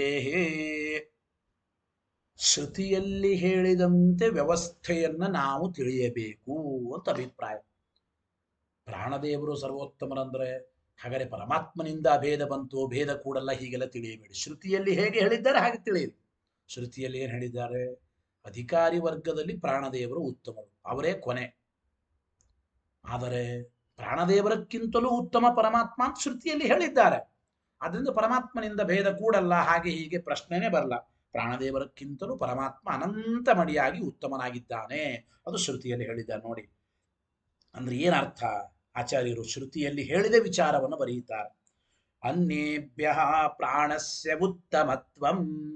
ಶ್ರುತಿಯಲ್ಲಿ ಹೇಳಿದಂತೆ ವ್ಯವಸ್ಥೆಯನ್ನ ನಾವು ತಿಳಿಯಬೇಕು ಅಂತ ಅಭಿಪ್ರಾಯ ಪ್ರಾಣದೇವರು ಸರ್ವೋತ್ತಮರಂದ್ರೆ ಹಾಗಾದರೆ ಪರಮಾತ್ಮನಿಂದ ಭೇದ ಬಂತು ಭೇದ ಕೂಡಲ್ಲ ಹೀಗೆಲ್ಲ ತಿಳಿಯಬೇಡಿ ಶ್ರುತಿಯಲ್ಲಿ ಹೇಗೆ ಹೇಳಿದ್ದಾರೆ ಹಾಗೆ ತಿಳಿಯಿರಿ ಶ್ರುತಿಯಲ್ಲಿ ಏನು ಹೇಳಿದ್ದಾರೆ ಅಧಿಕಾರಿ ವರ್ಗದಲ್ಲಿ ಪ್ರಾಣದೇವರು ಉತ್ತಮರು ಅವರೇ ಕೊನೆ ಆದರೆ ಪ್ರಾಣದೇವರಕ್ಕಿಂತಲೂ ಉತ್ತಮ ಪರಮಾತ್ಮ ಅಂತ ಶ್ರುತಿಯಲ್ಲಿ ಹೇಳಿದ್ದಾರೆ ಅದರಿಂದ ಪರಮಾತ್ಮನಿಂದ ಭೇದ ಕೂಡಲ್ಲ ಹಾಗೆ ಹೀಗೆ ಪ್ರಶ್ನೆನೇ ಬರಲ್ಲ ಪ್ರಾಣದೇವರಕ್ಕಿಂತಲೂ ಪರಮಾತ್ಮ ಅನಂತ ಮಡಿಯಾಗಿ ಉತ್ತಮನಾಗಿದ್ದಾನೆ ಅದು ಶ್ರುತಿಯಲ್ಲಿ ಹೇಳಿದ್ದಾರೆ ನೋಡಿ ಅಂದ್ರೆ ಏನರ್ಥ ಆಚಾರ್ಯರು ಶ್ರುತಿಯಲ್ಲಿ ಹೇಳಿದ ವಿಚಾರವನ್ನು ಬರೆಯುತ್ತಾರೆ ಅನ್ಯೇಭ್ಯ ಪ್ರಾಣಸ್ಯ ಉತ್ತಮತ್ವಂ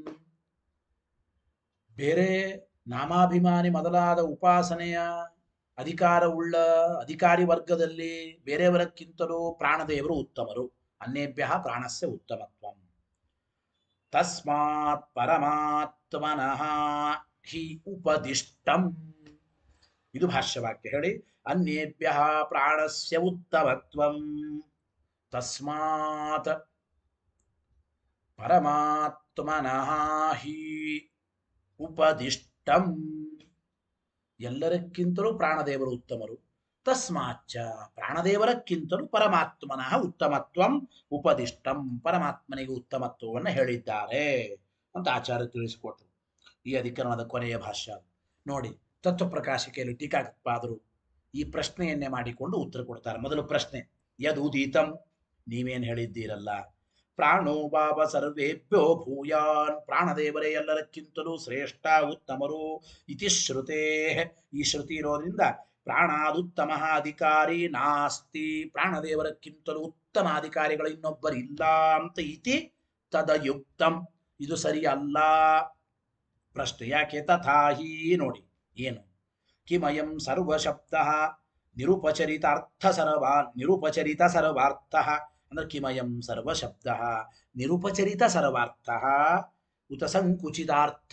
ಬೇರೆ ನಾಮಾಭಿಮಾನಿ ಮೊದಲಾದ ಉಪಾಸನೆಯ ಅಧಿಕಾರವುಳ್ಳ ಅಧಿಕಾರಿ ವರ್ಗದಲ್ಲಿ ಬೇರೆಯವರಕ್ಕಿಂತಲೂ ಪ್ರಾಣದೇವರು ಉತ್ತಮರು ಅನ್ಯೇಭ್ಯ ಪ್ರಾಣಸ್ಯ ಉತ್ತಮತ್ವಂ ತಸ್ಮಾತ್ ಪರಮಾತ್ಮನಃ ಹಿ ಉಪದಿಷ್ಟಂ ಇದು ಭಾಷ್ಯವಾಕ್ಯ ಹೇಳಿ ಅನ್ಯೇಭ್ಯ ಪ್ರಾಣಸ್ಯ ಉತ್ತಮತ್ವಂ ತಸ್ಮಾತ್ ಪರಮಾತ್ಮನಃ ಹಿ ಉಪದಿಷ್ಟಂ ಎಲ್ಲರಕ್ಕಿಂತಲೂ ಪ್ರಾಣದೇವರು ಉತ್ತಮರು ತಸ್ಮಾಚ್ಚ ಪ್ರಾಣದೇವರಕ್ಕಿಂತಲೂ ಪರಮಾತ್ಮನಃ ಉತ್ತಮತ್ವಂ ಉಪದಿಷ್ಟಂ ಪರಮಾತ್ಮನಿಗೆ ಉತ್ತಮತ್ವವನ್ನು ಹೇಳಿದ್ದಾರೆ ಅಂತ ಆಚಾರ್ಯ ತಿಳಿಸಿಕೊಟ್ರು ಈ ಅಧಿಕರಣದ ಕೊನೆಯ ಭಾಷ್ಯ ನೋಡಿ ತತ್ವಪ್ರಕಾಶಿಕೆಯಲ್ಲಿ ಟೀಕಾಕೃತ್ಪಾದರು ಈ ಪ್ರಶ್ನೆಯನ್ನೇ ಮಾಡಿಕೊಂಡು ಉತ್ತರ ಕೊಡ್ತಾರೆ ಮೊದಲು ಪ್ರಶ್ನೆ ಯದೂದೀತಂ ನೀವೇನು ಹೇಳಿದ್ದೀರಲ್ಲ ಪ್ರಾಣೋ ಬಾಬ ಸರ್ವೇಭ್ಯೋ ಭೂಯಾನ್ ಪ್ರಾಣದೇವರೇ ಎಲ್ಲರಕ್ಕಿಂತಲೂ ಶ್ರೇಷ್ಠ ಉತ್ತಮರು ಇತಿ ಶ್ರುತೇ ಈ ಶ್ರುತಿ ಇರೋದ್ರಿಂದ ಪ್ರಾಣಾದುತ್ತಮ ಅಧಿಕಾರಿ ನಾಸ್ತಿ ಪ್ರಾಣದೇವರಕ್ಕಿಂತಲೂ ಉತ್ತಮ ಅಧಿಕಾರಿಗಳು ಇನ್ನೊಬ್ಬರು ಇಲ್ಲ ಅಂತ ಇತಿ ತದಯುಕ್ತಂ ಇದು ಸರಿ ಅಲ್ಲ ಪ್ರಶ್ನೆ ಯಾಕೆ ತಥಾಹಿ ನೋಡಿ ಏನು ಕಿಮಯಂ ಸರ್ವಶಬ್ದ ನಿರುಪಚರಿತಾರ್ಥ ಸರ್ವಾ ನಿರುಪಚರಿತ ಸರ್ವಾರ್ಥ ಅಂದ್ರೆ ಕಿಮಯಂ ಸರ್ವಶಬ್ದ ನಿರುಪಚರಿತ ಸರ್ವಾರ್ಥ ಉತ ಸಂಕುಚಿತಾರ್ಥ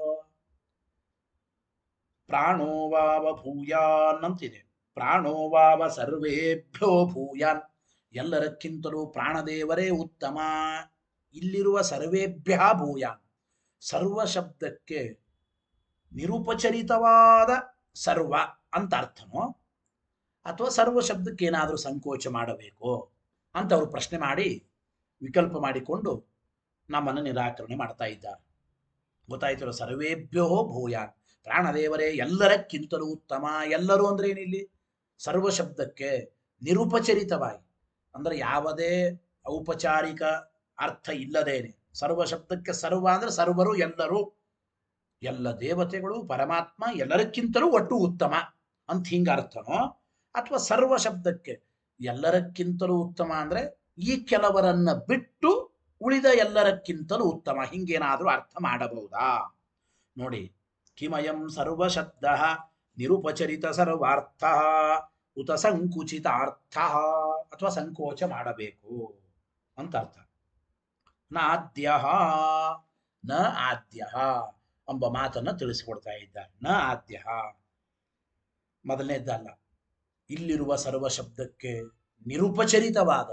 ಪ್ರಾಣೋ ವಾವ ಭೂಯಾನ್ ಅಂತಿದೆ ಪ್ರಾಣೋ ವಾವ ಸರ್ವೇಭ್ಯೋ ಭೂಯಾನ್ ಎಲ್ಲರಕ್ಕಿಂತಲೂ ಪ್ರಾಣದೇವರೇ ಉತ್ತಮ ಇಲ್ಲಿರುವ ಸರ್ವೇಭ್ಯ ಭೂಯ ಸರ್ವ ಶಬ್ದಕ್ಕೆ ನಿರುಪಚರಿತವಾದ ಸರ್ವ ಅಂತ ಅರ್ಥನೋ ಅಥವಾ ಸರ್ವ ಶಬ್ದಕ್ಕೆ ಏನಾದರೂ ಸಂಕೋಚ ಮಾಡಬೇಕೋ ಅಂತ ಅವರು ಪ್ರಶ್ನೆ ಮಾಡಿ ವಿಕಲ್ಪ ಮಾಡಿಕೊಂಡು ನಮ್ಮನ್ನು ನಿರಾಕರಣೆ ಮಾಡ್ತಾ ಇದ್ದಾರೆ ಗೊತ್ತಾಯ್ತಲ್ಲ ಸರ್ವೇಭ್ಯೋ ಭೂಯಾನ್ ಪ್ರಾಣದೇವರೇ ಎಲ್ಲರಕ್ಕಿಂತಲೂ ಉತ್ತಮ ಎಲ್ಲರೂ ಅಂದ್ರೆ ಏನಿಲ್ಲಿ ಸರ್ವ ಶಬ್ದಕ್ಕೆ ನಿರುಪಚರಿತವಾಗಿ ಅಂದ್ರೆ ಯಾವುದೇ ಔಪಚಾರಿಕ ಅರ್ಥ ಇಲ್ಲದೇನೆ ಸರ್ವ ಶಬ್ದಕ್ಕೆ ಸರ್ವ ಅಂದ್ರೆ ಸರ್ವರು ಎಲ್ಲರೂ ಎಲ್ಲ ದೇವತೆಗಳು ಪರಮಾತ್ಮ ಎಲ್ಲರಕ್ಕಿಂತಲೂ ಒಟ್ಟು ಉತ್ತಮ ಅಂತ ಹಿಂಗ ಅರ್ಥನೋ ಅಥವಾ ಸರ್ವ ಶಬ್ದಕ್ಕೆ ಎಲ್ಲರಕ್ಕಿಂತಲೂ ಉತ್ತಮ ಅಂದ್ರೆ ಈ ಕೆಲವರನ್ನ ಬಿಟ್ಟು ಉಳಿದ ಎಲ್ಲರಕ್ಕಿಂತಲೂ ಉತ್ತಮ ಹಿಂಗೇನಾದ್ರೂ ಅರ್ಥ ಮಾಡಬಹುದಾ ನೋಡಿ ಕಿಮಯಂ ಸರ್ವಶಬ್ದ ನಿರುಪಚರಿತ ಸರ್ವಾರ್ಥ ಉತ ಸಂಕುಚಿತ ಅರ್ಥ ಅಥವಾ ಸಂಕೋಚ ಮಾಡಬೇಕು ಅಂತ ಅರ್ಥ ನಾದ್ಯ ನ ಆದ್ಯ ಎಂಬ ಮಾತನ್ನ ತಿಳಿಸಿಕೊಡ್ತಾ ಇದ್ದಾರೆ ನ ಆದ್ಯ ಮೊದಲನೇದ್ದಲ್ಲ ಇಲ್ಲಿರುವ ಸರ್ವ ಶಬ್ದಕ್ಕೆ ನಿರುಪಚರಿತವಾದ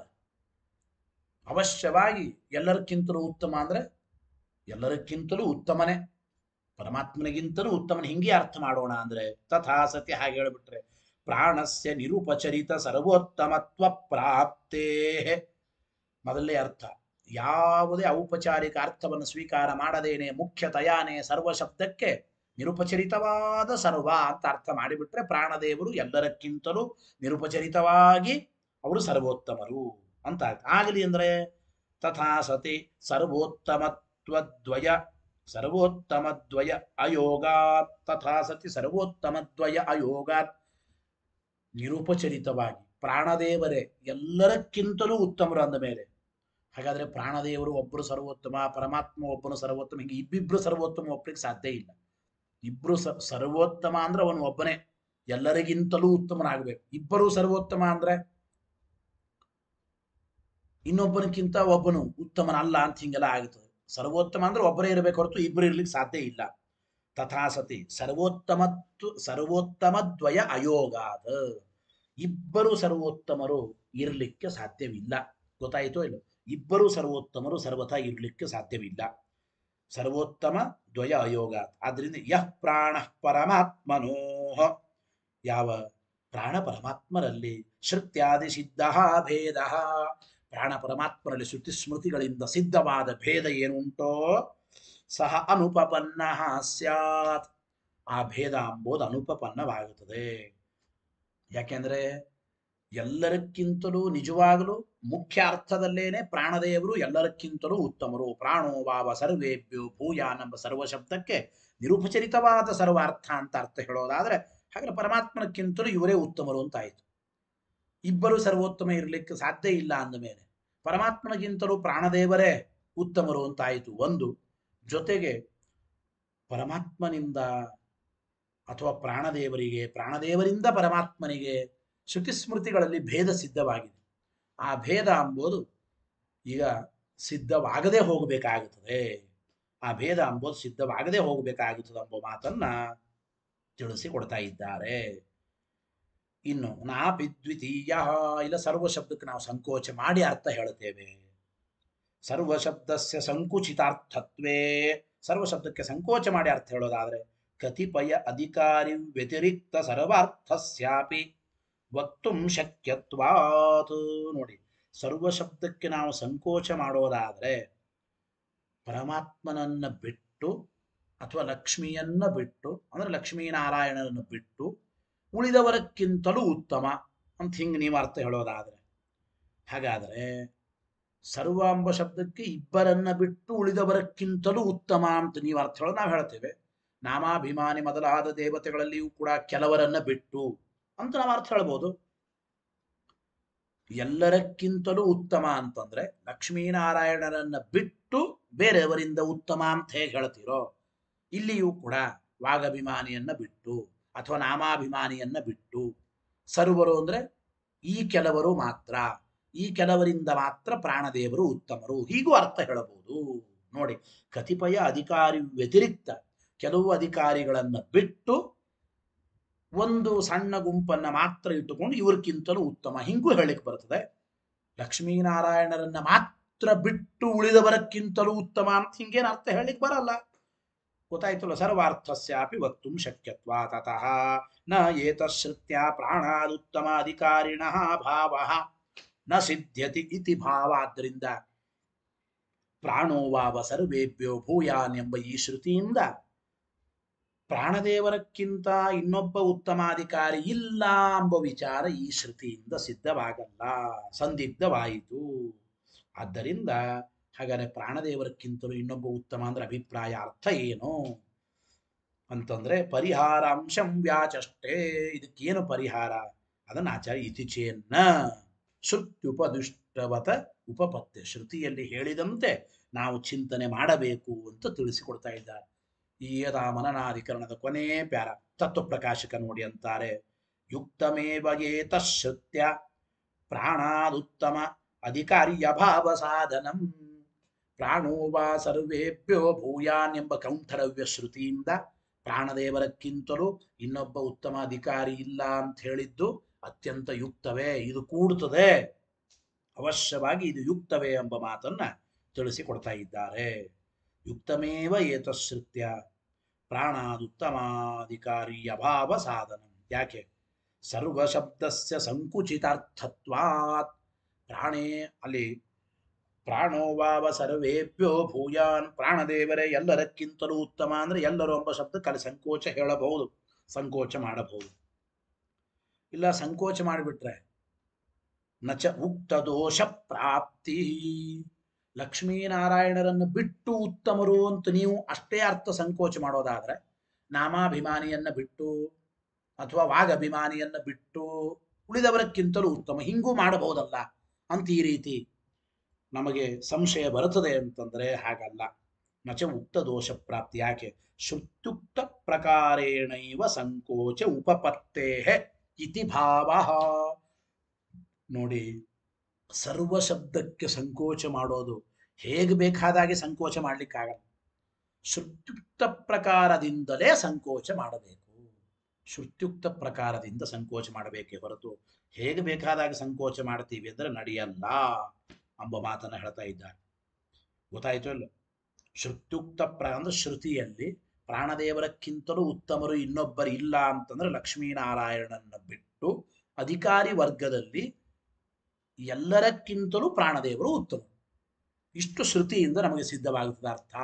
ಅವಶ್ಯವಾಗಿ ಎಲ್ಲರಕ್ಕಿಂತಲೂ ಉತ್ತಮ ಅಂದ್ರೆ ಎಲ್ಲರಕ್ಕಿಂತಲೂ ಉತ್ತಮನೇ ಪರಮಾತ್ಮನಿಗಿಂತಲೂ ಉತ್ತಮನ ಹಿಂಗೆ ಅರ್ಥ ಮಾಡೋಣ ಅಂದ್ರೆ ತಥಾ ಸತಿ ಹಾಗೆ ಹೇಳ್ಬಿಟ್ರೆ ಪ್ರಾಣಸ್ಯ ನಿರುಪಚರಿತ ಸರ್ವೋತ್ತಮತ್ವ ಪ್ರಾಪ್ತೇ ಮೊದಲನೇ ಅರ್ಥ ಯಾವುದೇ ಔಪಚಾರಿಕ ಅರ್ಥವನ್ನು ಸ್ವೀಕಾರ ಮಾಡದೇನೆ ಮುಖ್ಯತಯಾನೇ ಸರ್ವ ಶಬ್ದಕ್ಕೆ ನಿರುಪಚರಿತವಾದ ಸರ್ವ ಅಂತ ಅರ್ಥ ಮಾಡಿಬಿಟ್ರೆ ಪ್ರಾಣದೇವರು ಎಲ್ಲರಕ್ಕಿಂತಲೂ ನಿರುಪಚರಿತವಾಗಿ ಅವರು ಸರ್ವೋತ್ತಮರು ಅಂತ ಆಯ್ತು ಆಗಲಿ ಅಂದ್ರೆ ತಥಾ ಸತಿ ಸರ್ವೋತ್ತಮತ್ವದ್ವಯ ಸರ್ವೋತ್ತಮದ್ವಯ ಅಯೋಗಾತ್ ತಥಾ ಸತಿ ಸರ್ವೋತ್ತಮದ್ವಯ ಅಯೋಗಾತ್ ನಿರುಪಚರಿತವಾಗಿ ಪ್ರಾಣದೇವರೇ ಎಲ್ಲರಕ್ಕಿಂತಲೂ ಉತ್ತಮರು ಅಂದ ಮೇಲೆ ಹಾಗಾದ್ರೆ ಪ್ರಾಣದೇವರು ಒಬ್ಬರು ಸರ್ವೋತ್ತಮ ಪರಮಾತ್ಮ ಒಬ್ಬನು ಸರ್ವೋತ್ತಮ ಹಿಂಗೆ ಇಬ್ಬಿಬ್ರು ಸರ್ವೋತ್ತಮ ಒಪ್ಪಲಿಕ್ಕೆ ಸಾಧ್ಯ ಇಲ್ಲ ಇಬ್ರು ಸ ಸರ್ವೋತ್ತಮ ಅಂದ್ರೆ ಅವನು ಒಬ್ಬನೇ ಎಲ್ಲರಿಗಿಂತಲೂ ಉತ್ತಮನಾಗಬೇಕು ಇಬ್ಬರು ಸರ್ವೋತ್ತಮ ಅಂದ್ರೆ ಇನ್ನೊಬ್ಬನಕ್ಕಿಂತ ಒಬ್ಬನು ಉತ್ತಮನಲ್ಲ ಅಂತ ಹಿಂಗೆಲ್ಲ ಆಗುತ್ತದೆ ಸರ್ವೋತ್ತಮ ಅಂದ್ರೆ ಒಬ್ಬರೇ ಇರಬೇಕು ಹೊರತು ಇಬ್ಬರು ಇರ್ಲಿಕ್ಕೆ ಸಾಧ್ಯ ಇಲ್ಲ ತಥಾಸತಿ ಸರ್ವೋತ್ತಮತ್ವ ಸರ್ವೋತ್ತಮದ್ವಯ ಅಯೋಗಾದ ಇಬ್ಬರು ಸರ್ವೋತ್ತಮರು ಇರಲಿಕ್ಕೆ ಸಾಧ್ಯವಿಲ್ಲ ಗೊತ್ತಾಯಿತೋ ಇಲ್ಲ ಇಬ್ಬರು ಸರ್ವೋತ್ತಮರು ಸರ್ವಥಾ ಇರಲಿಕ್ಕೆ ಸಾಧ್ಯವಿಲ್ಲ ಸರ್ವೋತ್ತಮ ದ್ವಯ ಅಯೋಗ ಆದ್ರಿಂದ ಯಃ ಪ್ರಾಣ ಪರಮಾತ್ಮನೋಹ ಯಾವ ಪ್ರಾಣ ಪರಮಾತ್ಮರಲ್ಲಿ ಶ್ರುತ್ಯಾದಿ ಸಿದ್ಧ ಭೇದ ಪ್ರಾಣ ಪರಮಾತ್ಮರಲ್ಲಿ ಶ್ರುತಿ ಸ್ಮೃತಿಗಳಿಂದ ಸಿದ್ಧವಾದ ಭೇದ ಏನುಂಟೋ ಸಹ ಅನುಪಪನ್ನ ಸ್ಯಾತ್ ಆ ಭೇದ ಎಂಬುದು ಅನುಪಪನ್ನವಾಗುತ್ತದೆ ಯಾಕೆಂದ್ರೆ ಎಲ್ಲರಕ್ಕಿಂತಲೂ ನಿಜವಾಗಲೂ ಮುಖ್ಯ ಅರ್ಥದಲ್ಲೇನೆ ಪ್ರಾಣದೇವರು ಎಲ್ಲರಕ್ಕಿಂತಲೂ ಉತ್ತಮರು ಪ್ರಾಣೋ ವಾವ ಸರ್ವೇಭ್ಯೋ ಭೂಯಾನ್ ಎಂಬ ಸರ್ವ ಶಬ್ದಕ್ಕೆ ನಿರುಪಚರಿತವಾದ ಸರ್ವ ಅರ್ಥ ಅಂತ ಅರ್ಥ ಹೇಳೋದಾದ್ರೆ ಹಾಗಾದ್ರೆ ಪರಮಾತ್ಮನಕ್ಕಿಂತಲೂ ಇವರೇ ಉತ್ತಮರು ಅಂತ ಆಯ್ತು ಇಬ್ಬರು ಸರ್ವೋತ್ತಮ ಇರಲಿಕ್ಕೆ ಸಾಧ್ಯ ಇಲ್ಲ ಅಂದ ಮೇಲೆ ಪರಮಾತ್ಮನಿಗಿಂತಲೂ ಪ್ರಾಣದೇವರೇ ಉತ್ತಮರು ಅಂತ ಆಯಿತು ಒಂದು ಜೊತೆಗೆ ಪರಮಾತ್ಮನಿಂದ ಅಥವಾ ಪ್ರಾಣದೇವರಿಗೆ ಪ್ರಾಣದೇವರಿಂದ ಪರಮಾತ್ಮನಿಗೆ ಶ್ರುತಿ ಸ್ಮೃತಿಗಳಲ್ಲಿ ಭೇದ ಸಿದ್ಧವಾಗಿದೆ ಆ ಭೇದ ಎಂಬುದು ಈಗ ಸಿದ್ಧವಾಗದೆ ಹೋಗಬೇಕಾಗುತ್ತದೆ ಆ ಭೇದ ಎಂಬುದು ಸಿದ್ಧವಾಗದೆ ಹೋಗಬೇಕಾಗುತ್ತದೆ ಎಂಬ ಮಾತನ್ನ ತಿಳಿಸಿಕೊಡ್ತಾ ಇದ್ದಾರೆ ಇನ್ನು ನಾಪಿ ದ್ವಿತೀಯ ಇಲ್ಲ ಸರ್ವ ಶಬ್ದಕ್ಕೆ ನಾವು ಸಂಕೋಚ ಮಾಡಿ ಅರ್ಥ ಹೇಳುತ್ತೇವೆ ಸರ್ವ ಶಬ್ದಸ್ಯ ಸಂಕುಚಿತಾರ್ಥತ್ವೇ ಸರ್ವ ಶಬ್ದಕ್ಕೆ ಸಂಕೋಚ ಮಾಡಿ ಅರ್ಥ ಹೇಳೋದಾದ್ರೆ ಕತಿಪಯ ಅಧಿಕಾರಿ ವ್ಯತಿರಿಕ್ತ ಸರ್ವಾರ್ಥಸ್ಯಾಪಿ ವಕ್ತುಂ ಶಕ್ಯತ್ವಾತ್ ನೋಡಿ ಸರ್ವ ಶಬ್ದಕ್ಕೆ ನಾವು ಸಂಕೋಚ ಮಾಡೋದಾದ್ರೆ ಪರಮಾತ್ಮನನ್ನ ಬಿಟ್ಟು ಅಥವಾ ಲಕ್ಷ್ಮಿಯನ್ನ ಬಿಟ್ಟು ಅಂದ್ರೆ ಲಕ್ಷ್ಮೀನಾರಾಯಣನನ್ನು ಬಿಟ್ಟು ಉಳಿದವರಕ್ಕಿಂತಲೂ ಉತ್ತಮ ಅಂತ ಹಿಂಗೆ ನೀವು ಅರ್ಥ ಹೇಳೋದಾದ್ರೆ ಹಾಗಾದ್ರೆ ಸರ್ವ ಎಂಬ ಶಬ್ದಕ್ಕೆ ಇಬ್ಬರನ್ನ ಬಿಟ್ಟು ಉಳಿದವರಕ್ಕಿಂತಲೂ ಉತ್ತಮ ಅಂತ ನೀವು ಅರ್ಥ ಹೇಳೋದು ನಾವು ಹೇಳ್ತೇವೆ ನಾಮಾಭಿಮಾನಿ ಮೊದಲಾದ ದೇವತೆಗಳಲ್ಲಿಯೂ ಕೂಡ ಕೆಲವರನ್ನ ಬಿಟ್ಟು ಅಂತ ನಾವು ಅರ್ಥ ಹೇಳ್ಬೋದು ಎಲ್ಲರಕ್ಕಿಂತಲೂ ಉತ್ತಮ ಅಂತಂದ್ರೆ ಲಕ್ಷ್ಮೀನಾರಾಯಣರನ್ನ ಬಿಟ್ಟು ಬೇರೆಯವರಿಂದ ಉತ್ತಮ ಅಂತ ಹೇಗೆ ಹೇಳ್ತೀರೋ ಇಲ್ಲಿಯೂ ಕೂಡ ವಾಗಭಿಮಾನಿಯನ್ನ ಬಿಟ್ಟು ಅಥವಾ ನಾಮಾಭಿಮಾನಿಯನ್ನ ಬಿಟ್ಟು ಸರ್ವರು ಅಂದ್ರೆ ಈ ಕೆಲವರು ಮಾತ್ರ ಈ ಕೆಲವರಿಂದ ಮಾತ್ರ ಪ್ರಾಣದೇವರು ಉತ್ತಮರು ಹೀಗೂ ಅರ್ಥ ಹೇಳಬಹುದು ನೋಡಿ ಕತಿಪಯ ಅಧಿಕಾರಿ ವ್ಯತಿರಿಕ್ತ ಕೆಲವು ಅಧಿಕಾರಿಗಳನ್ನ ಬಿಟ್ಟು ಒಂದು ಸಣ್ಣ ಗುಂಪನ್ನ ಮಾತ್ರ ಇಟ್ಟುಕೊಂಡು ಇವ್ರಕ್ಕಿಂತಲೂ ಉತ್ತಮ ಹಿಂಗೂ ಹೇಳಿಕ್ ಬರ್ತದೆ ಲಕ್ಷ್ಮೀನಾರಾಯಣರನ್ನ ಮಾತ್ರ ಸರ್ವತ್ರ ಬಿಟ್ಟು ಉಳಿದವರಕ್ಕಿಂತಲೂ ಉತ್ತಮ ಅಂತ ಹಿಂಗೇನು ಅರ್ಥ ಹೇಳಿಕ್ ಬರಲ್ಲ ಗೊತ್ತಾಯ್ತಲ್ಲ ಸರ್ವಾರ್ಥಸ್ಯಾಪಿ ವಕ್ತು ಶಕ್ಯತ್ವ ತತಃ ನ ಏತಶ್ರುತ್ಯ ಪ್ರಾಣಾದುತ್ತಮ ಅಧಿಕಾರಿಣ ಭಾವ ನ ಸಿದ್ಧ್ಯತಿ ಇತಿ ಭಾವ ಆದ್ದರಿಂದ ಪ್ರಾಣೋವಾವ ಸರ್ವೇಭ್ಯೋ ಭೂಯಾನ್ ಎಂಬ ಈ ಶ್ರುತಿಯಿಂದ ಪ್ರಾಣದೇವರಕ್ಕಿಂತ ಇನ್ನೊಬ್ಬ ಉತ್ತಮಾಧಿಕಾರಿ ಇಲ್ಲ ಎಂಬ ವಿಚಾರ ಈ ಶ್ರುತಿಯಿಂದ ಸಿದ್ಧವಾಗಲ್ಲ ಸಂದಿಗ್ಧವಾಯಿತು ಆದ್ದರಿಂದ ಹಾಗಾದ್ರೆ ಪ್ರಾಣದೇವರಕ್ಕಿಂತಲೂ ಇನ್ನೊಬ್ಬ ಉತ್ತಮ ಅಂದ್ರೆ ಅಭಿಪ್ರಾಯ ಅರ್ಥ ಏನು ಅಂತಂದ್ರೆ ಪರಿಹಾರಾಂಶಂ ವ್ಯಾಚಷ್ಟೇ ಇದಕ್ಕೇನು ಪರಿಹಾರ ಅದನ್ನ ಆಚಾರ್ಯ ಇತಿಚೇನ್ನ ಶ್ರುತ್ಯುಪದುಷ್ಟವತ ಉಪಪತ್ತೆ ಶ್ರುತಿಯಲ್ಲಿ ಹೇಳಿದಂತೆ ನಾವು ಚಿಂತನೆ ಮಾಡಬೇಕು ಅಂತ ತಿಳಿಸಿಕೊಡ್ತಾ ಇದ್ದಾರೆ ಈ ಯದಾ ಮನನಾಧಿಕರಣದ ಕೊನೆ ಪ್ಯಾರ ತತ್ವಪ್ರಕಾಶಕ ನೋಡಿ ಅಂತಾರೆ ಯುಕ್ತಮೇವ ಏತಶ್ರುತ್ಯ ಪ್ರಾಣಾದುತ್ತಮ ಅಧಿಕಾರ್ಯಭಾವ ಸಾಧನಂ ಪ್ರಾಣೋ ವಾ ಸರ್ವೇಭ್ಯೋ ಭೂಯಾನ್ ಎಂಬ ಕೌಂಠರವ್ಯ ಶ್ರುತಿಯಿಂದ ಪ್ರಾಣದೇವರಕ್ಕಿಂತಲೂ ಇನ್ನೊಬ್ಬ ಉತ್ತಮ ಅಧಿಕಾರಿ ಇಲ್ಲ ಅಂತ ಹೇಳಿದ್ದು ಅತ್ಯಂತ ಯುಕ್ತವೇ ಇದು ಕೂಡುತ್ತದೆ ಅವಶ್ಯವಾಗಿ ಇದು ಯುಕ್ತವೇ ಎಂಬ ಮಾತನ್ನ ತಿಳಿಸಿಕೊಡ್ತಾ ಇದ್ದಾರೆ ಯುಕ್ತಮೇವ ಏತಶ್ರುತ್ಯ ಪ್ರಾಣಾದುತ್ತಮಾಧಿಕಾರಿ ಅಭಾವ ಸಾಧನ ಯಾಕೆ ಸರ್ವಶಬ್ದಸ್ಯ ಸಂಕುಚಿತಾರ್ಥತ್ವಾತ್ ಪ್ರಾಣೇ ಅಲ್ಲಿ ಪ್ರಾಣೋವಾವ ಸರ್ವೇಭ್ಯೋ ಭೂಯಾನ್ ಪ್ರಾಣದೇವರೇ ಎಲ್ಲರಕ್ಕಿಂತಲೂ ಉತ್ತಮ ಅಂದ್ರೆ ಎಲ್ಲರೂ ಎಂಬ ಶಬ್ದಕ್ಕೆ ಅಲ್ಲಿ ಸಂಕೋಚ ಹೇಳಬಹುದು ಸಂಕೋಚ ಮಾಡಬಹುದು ಇಲ್ಲ ಸಂಕೋಚ ಮಾಡಿಬಿಟ್ರೆ ನಚ ಉಕ್ತ ದೋಷ ಪ್ರಾಪ್ತಿ ಲಕ್ಷ್ಮೀನಾರಾಯಣರನ್ನು ಬಿಟ್ಟು ಉತ್ತಮರು ಅಂತ ನೀವು ಅಷ್ಟೇ ಅರ್ಥ ಸಂಕೋಚ ಮಾಡೋದಾದ್ರೆ ನಾಮಾಭಿಮಾನಿಯನ್ನ ಬಿಟ್ಟು ಅಥವಾ ವಾಗಭಿಮಾನಿಯನ್ನ ಬಿಟ್ಟು ಉಳಿದವರಕ್ಕಿಂತಲೂ ಉತ್ತಮ ಹಿಂಗೂ ಮಾಡಬಹುದಲ್ಲ ಅಂತ ಈ ರೀತಿ ನಮಗೆ ಸಂಶಯ ಬರುತ್ತದೆ ಅಂತಂದ್ರೆ ಹಾಗಲ್ಲ ನಚ ಉಕ್ತ ದೋಷ ಪ್ರಾಪ್ತಿ ಯಾಕೆ ಶ್ರುತ್ಯುಕ್ತ ಪ್ರಕಾರೇಣೈವ ಸಂಕೋಚ ಉಪಪತ್ತೇ ಇತಿ ಭಾವ ನೋಡಿ ಸರ್ವ ಶಬ್ದಕ್ಕೆ ಸಂಕೋಚ ಮಾಡೋದು ಹೇಗೆ ಬೇಕಾದಾಗೆ ಸಂಕೋಚ ಮಾಡ್ಲಿಕ್ಕಾಗಲ್ಲ ಶ್ರುತ್ಯುಕ್ತ ಪ್ರಕಾರದಿಂದಲೇ ಸಂಕೋಚ ಮಾಡಬೇಕು ಶ್ರುತ್ಯುಕ್ತ ಪ್ರಕಾರದಿಂದ ಸಂಕೋಚ ಮಾಡಬೇಕೇ ಹೊರತು ಹೇಗೆ ಬೇಕಾದಾಗ ಸಂಕೋಚ ಮಾಡ್ತೀವಿ ಅಂದ್ರೆ ನಡೆಯಲ್ಲ ಎಂಬ ಮಾತನ್ನ ಹೇಳ್ತಾ ಇದ್ದಾರೆ ಗೊತ್ತಾಯ್ತು ಇಲ್ಲ ಶ್ರುತ್ಯುಕ್ತ ಪ್ರ ಅಂದ್ರೆ ಶ್ರುತಿಯಲ್ಲಿ ಪ್ರಾಣದೇವರಕ್ಕಿಂತಲೂ ಉತ್ತಮರು ಇನ್ನೊಬ್ಬರು ಇಲ್ಲ ಅಂತಂದ್ರೆ ಲಕ್ಷ್ಮೀನಾರಾಯಣನ ಬಿಟ್ಟು ಅಧಿಕಾರಿ ವರ್ಗದಲ್ಲಿ ಎಲ್ಲರಕ್ಕಿಂತಲೂ ಪ್ರಾಣದೇವರು ಉತ್ತಮ ಇಷ್ಟು ಶ್ರುತಿಯಿಂದ ನಮಗೆ ಸಿದ್ಧವಾಗುತ್ತದೆ ಅರ್ಥ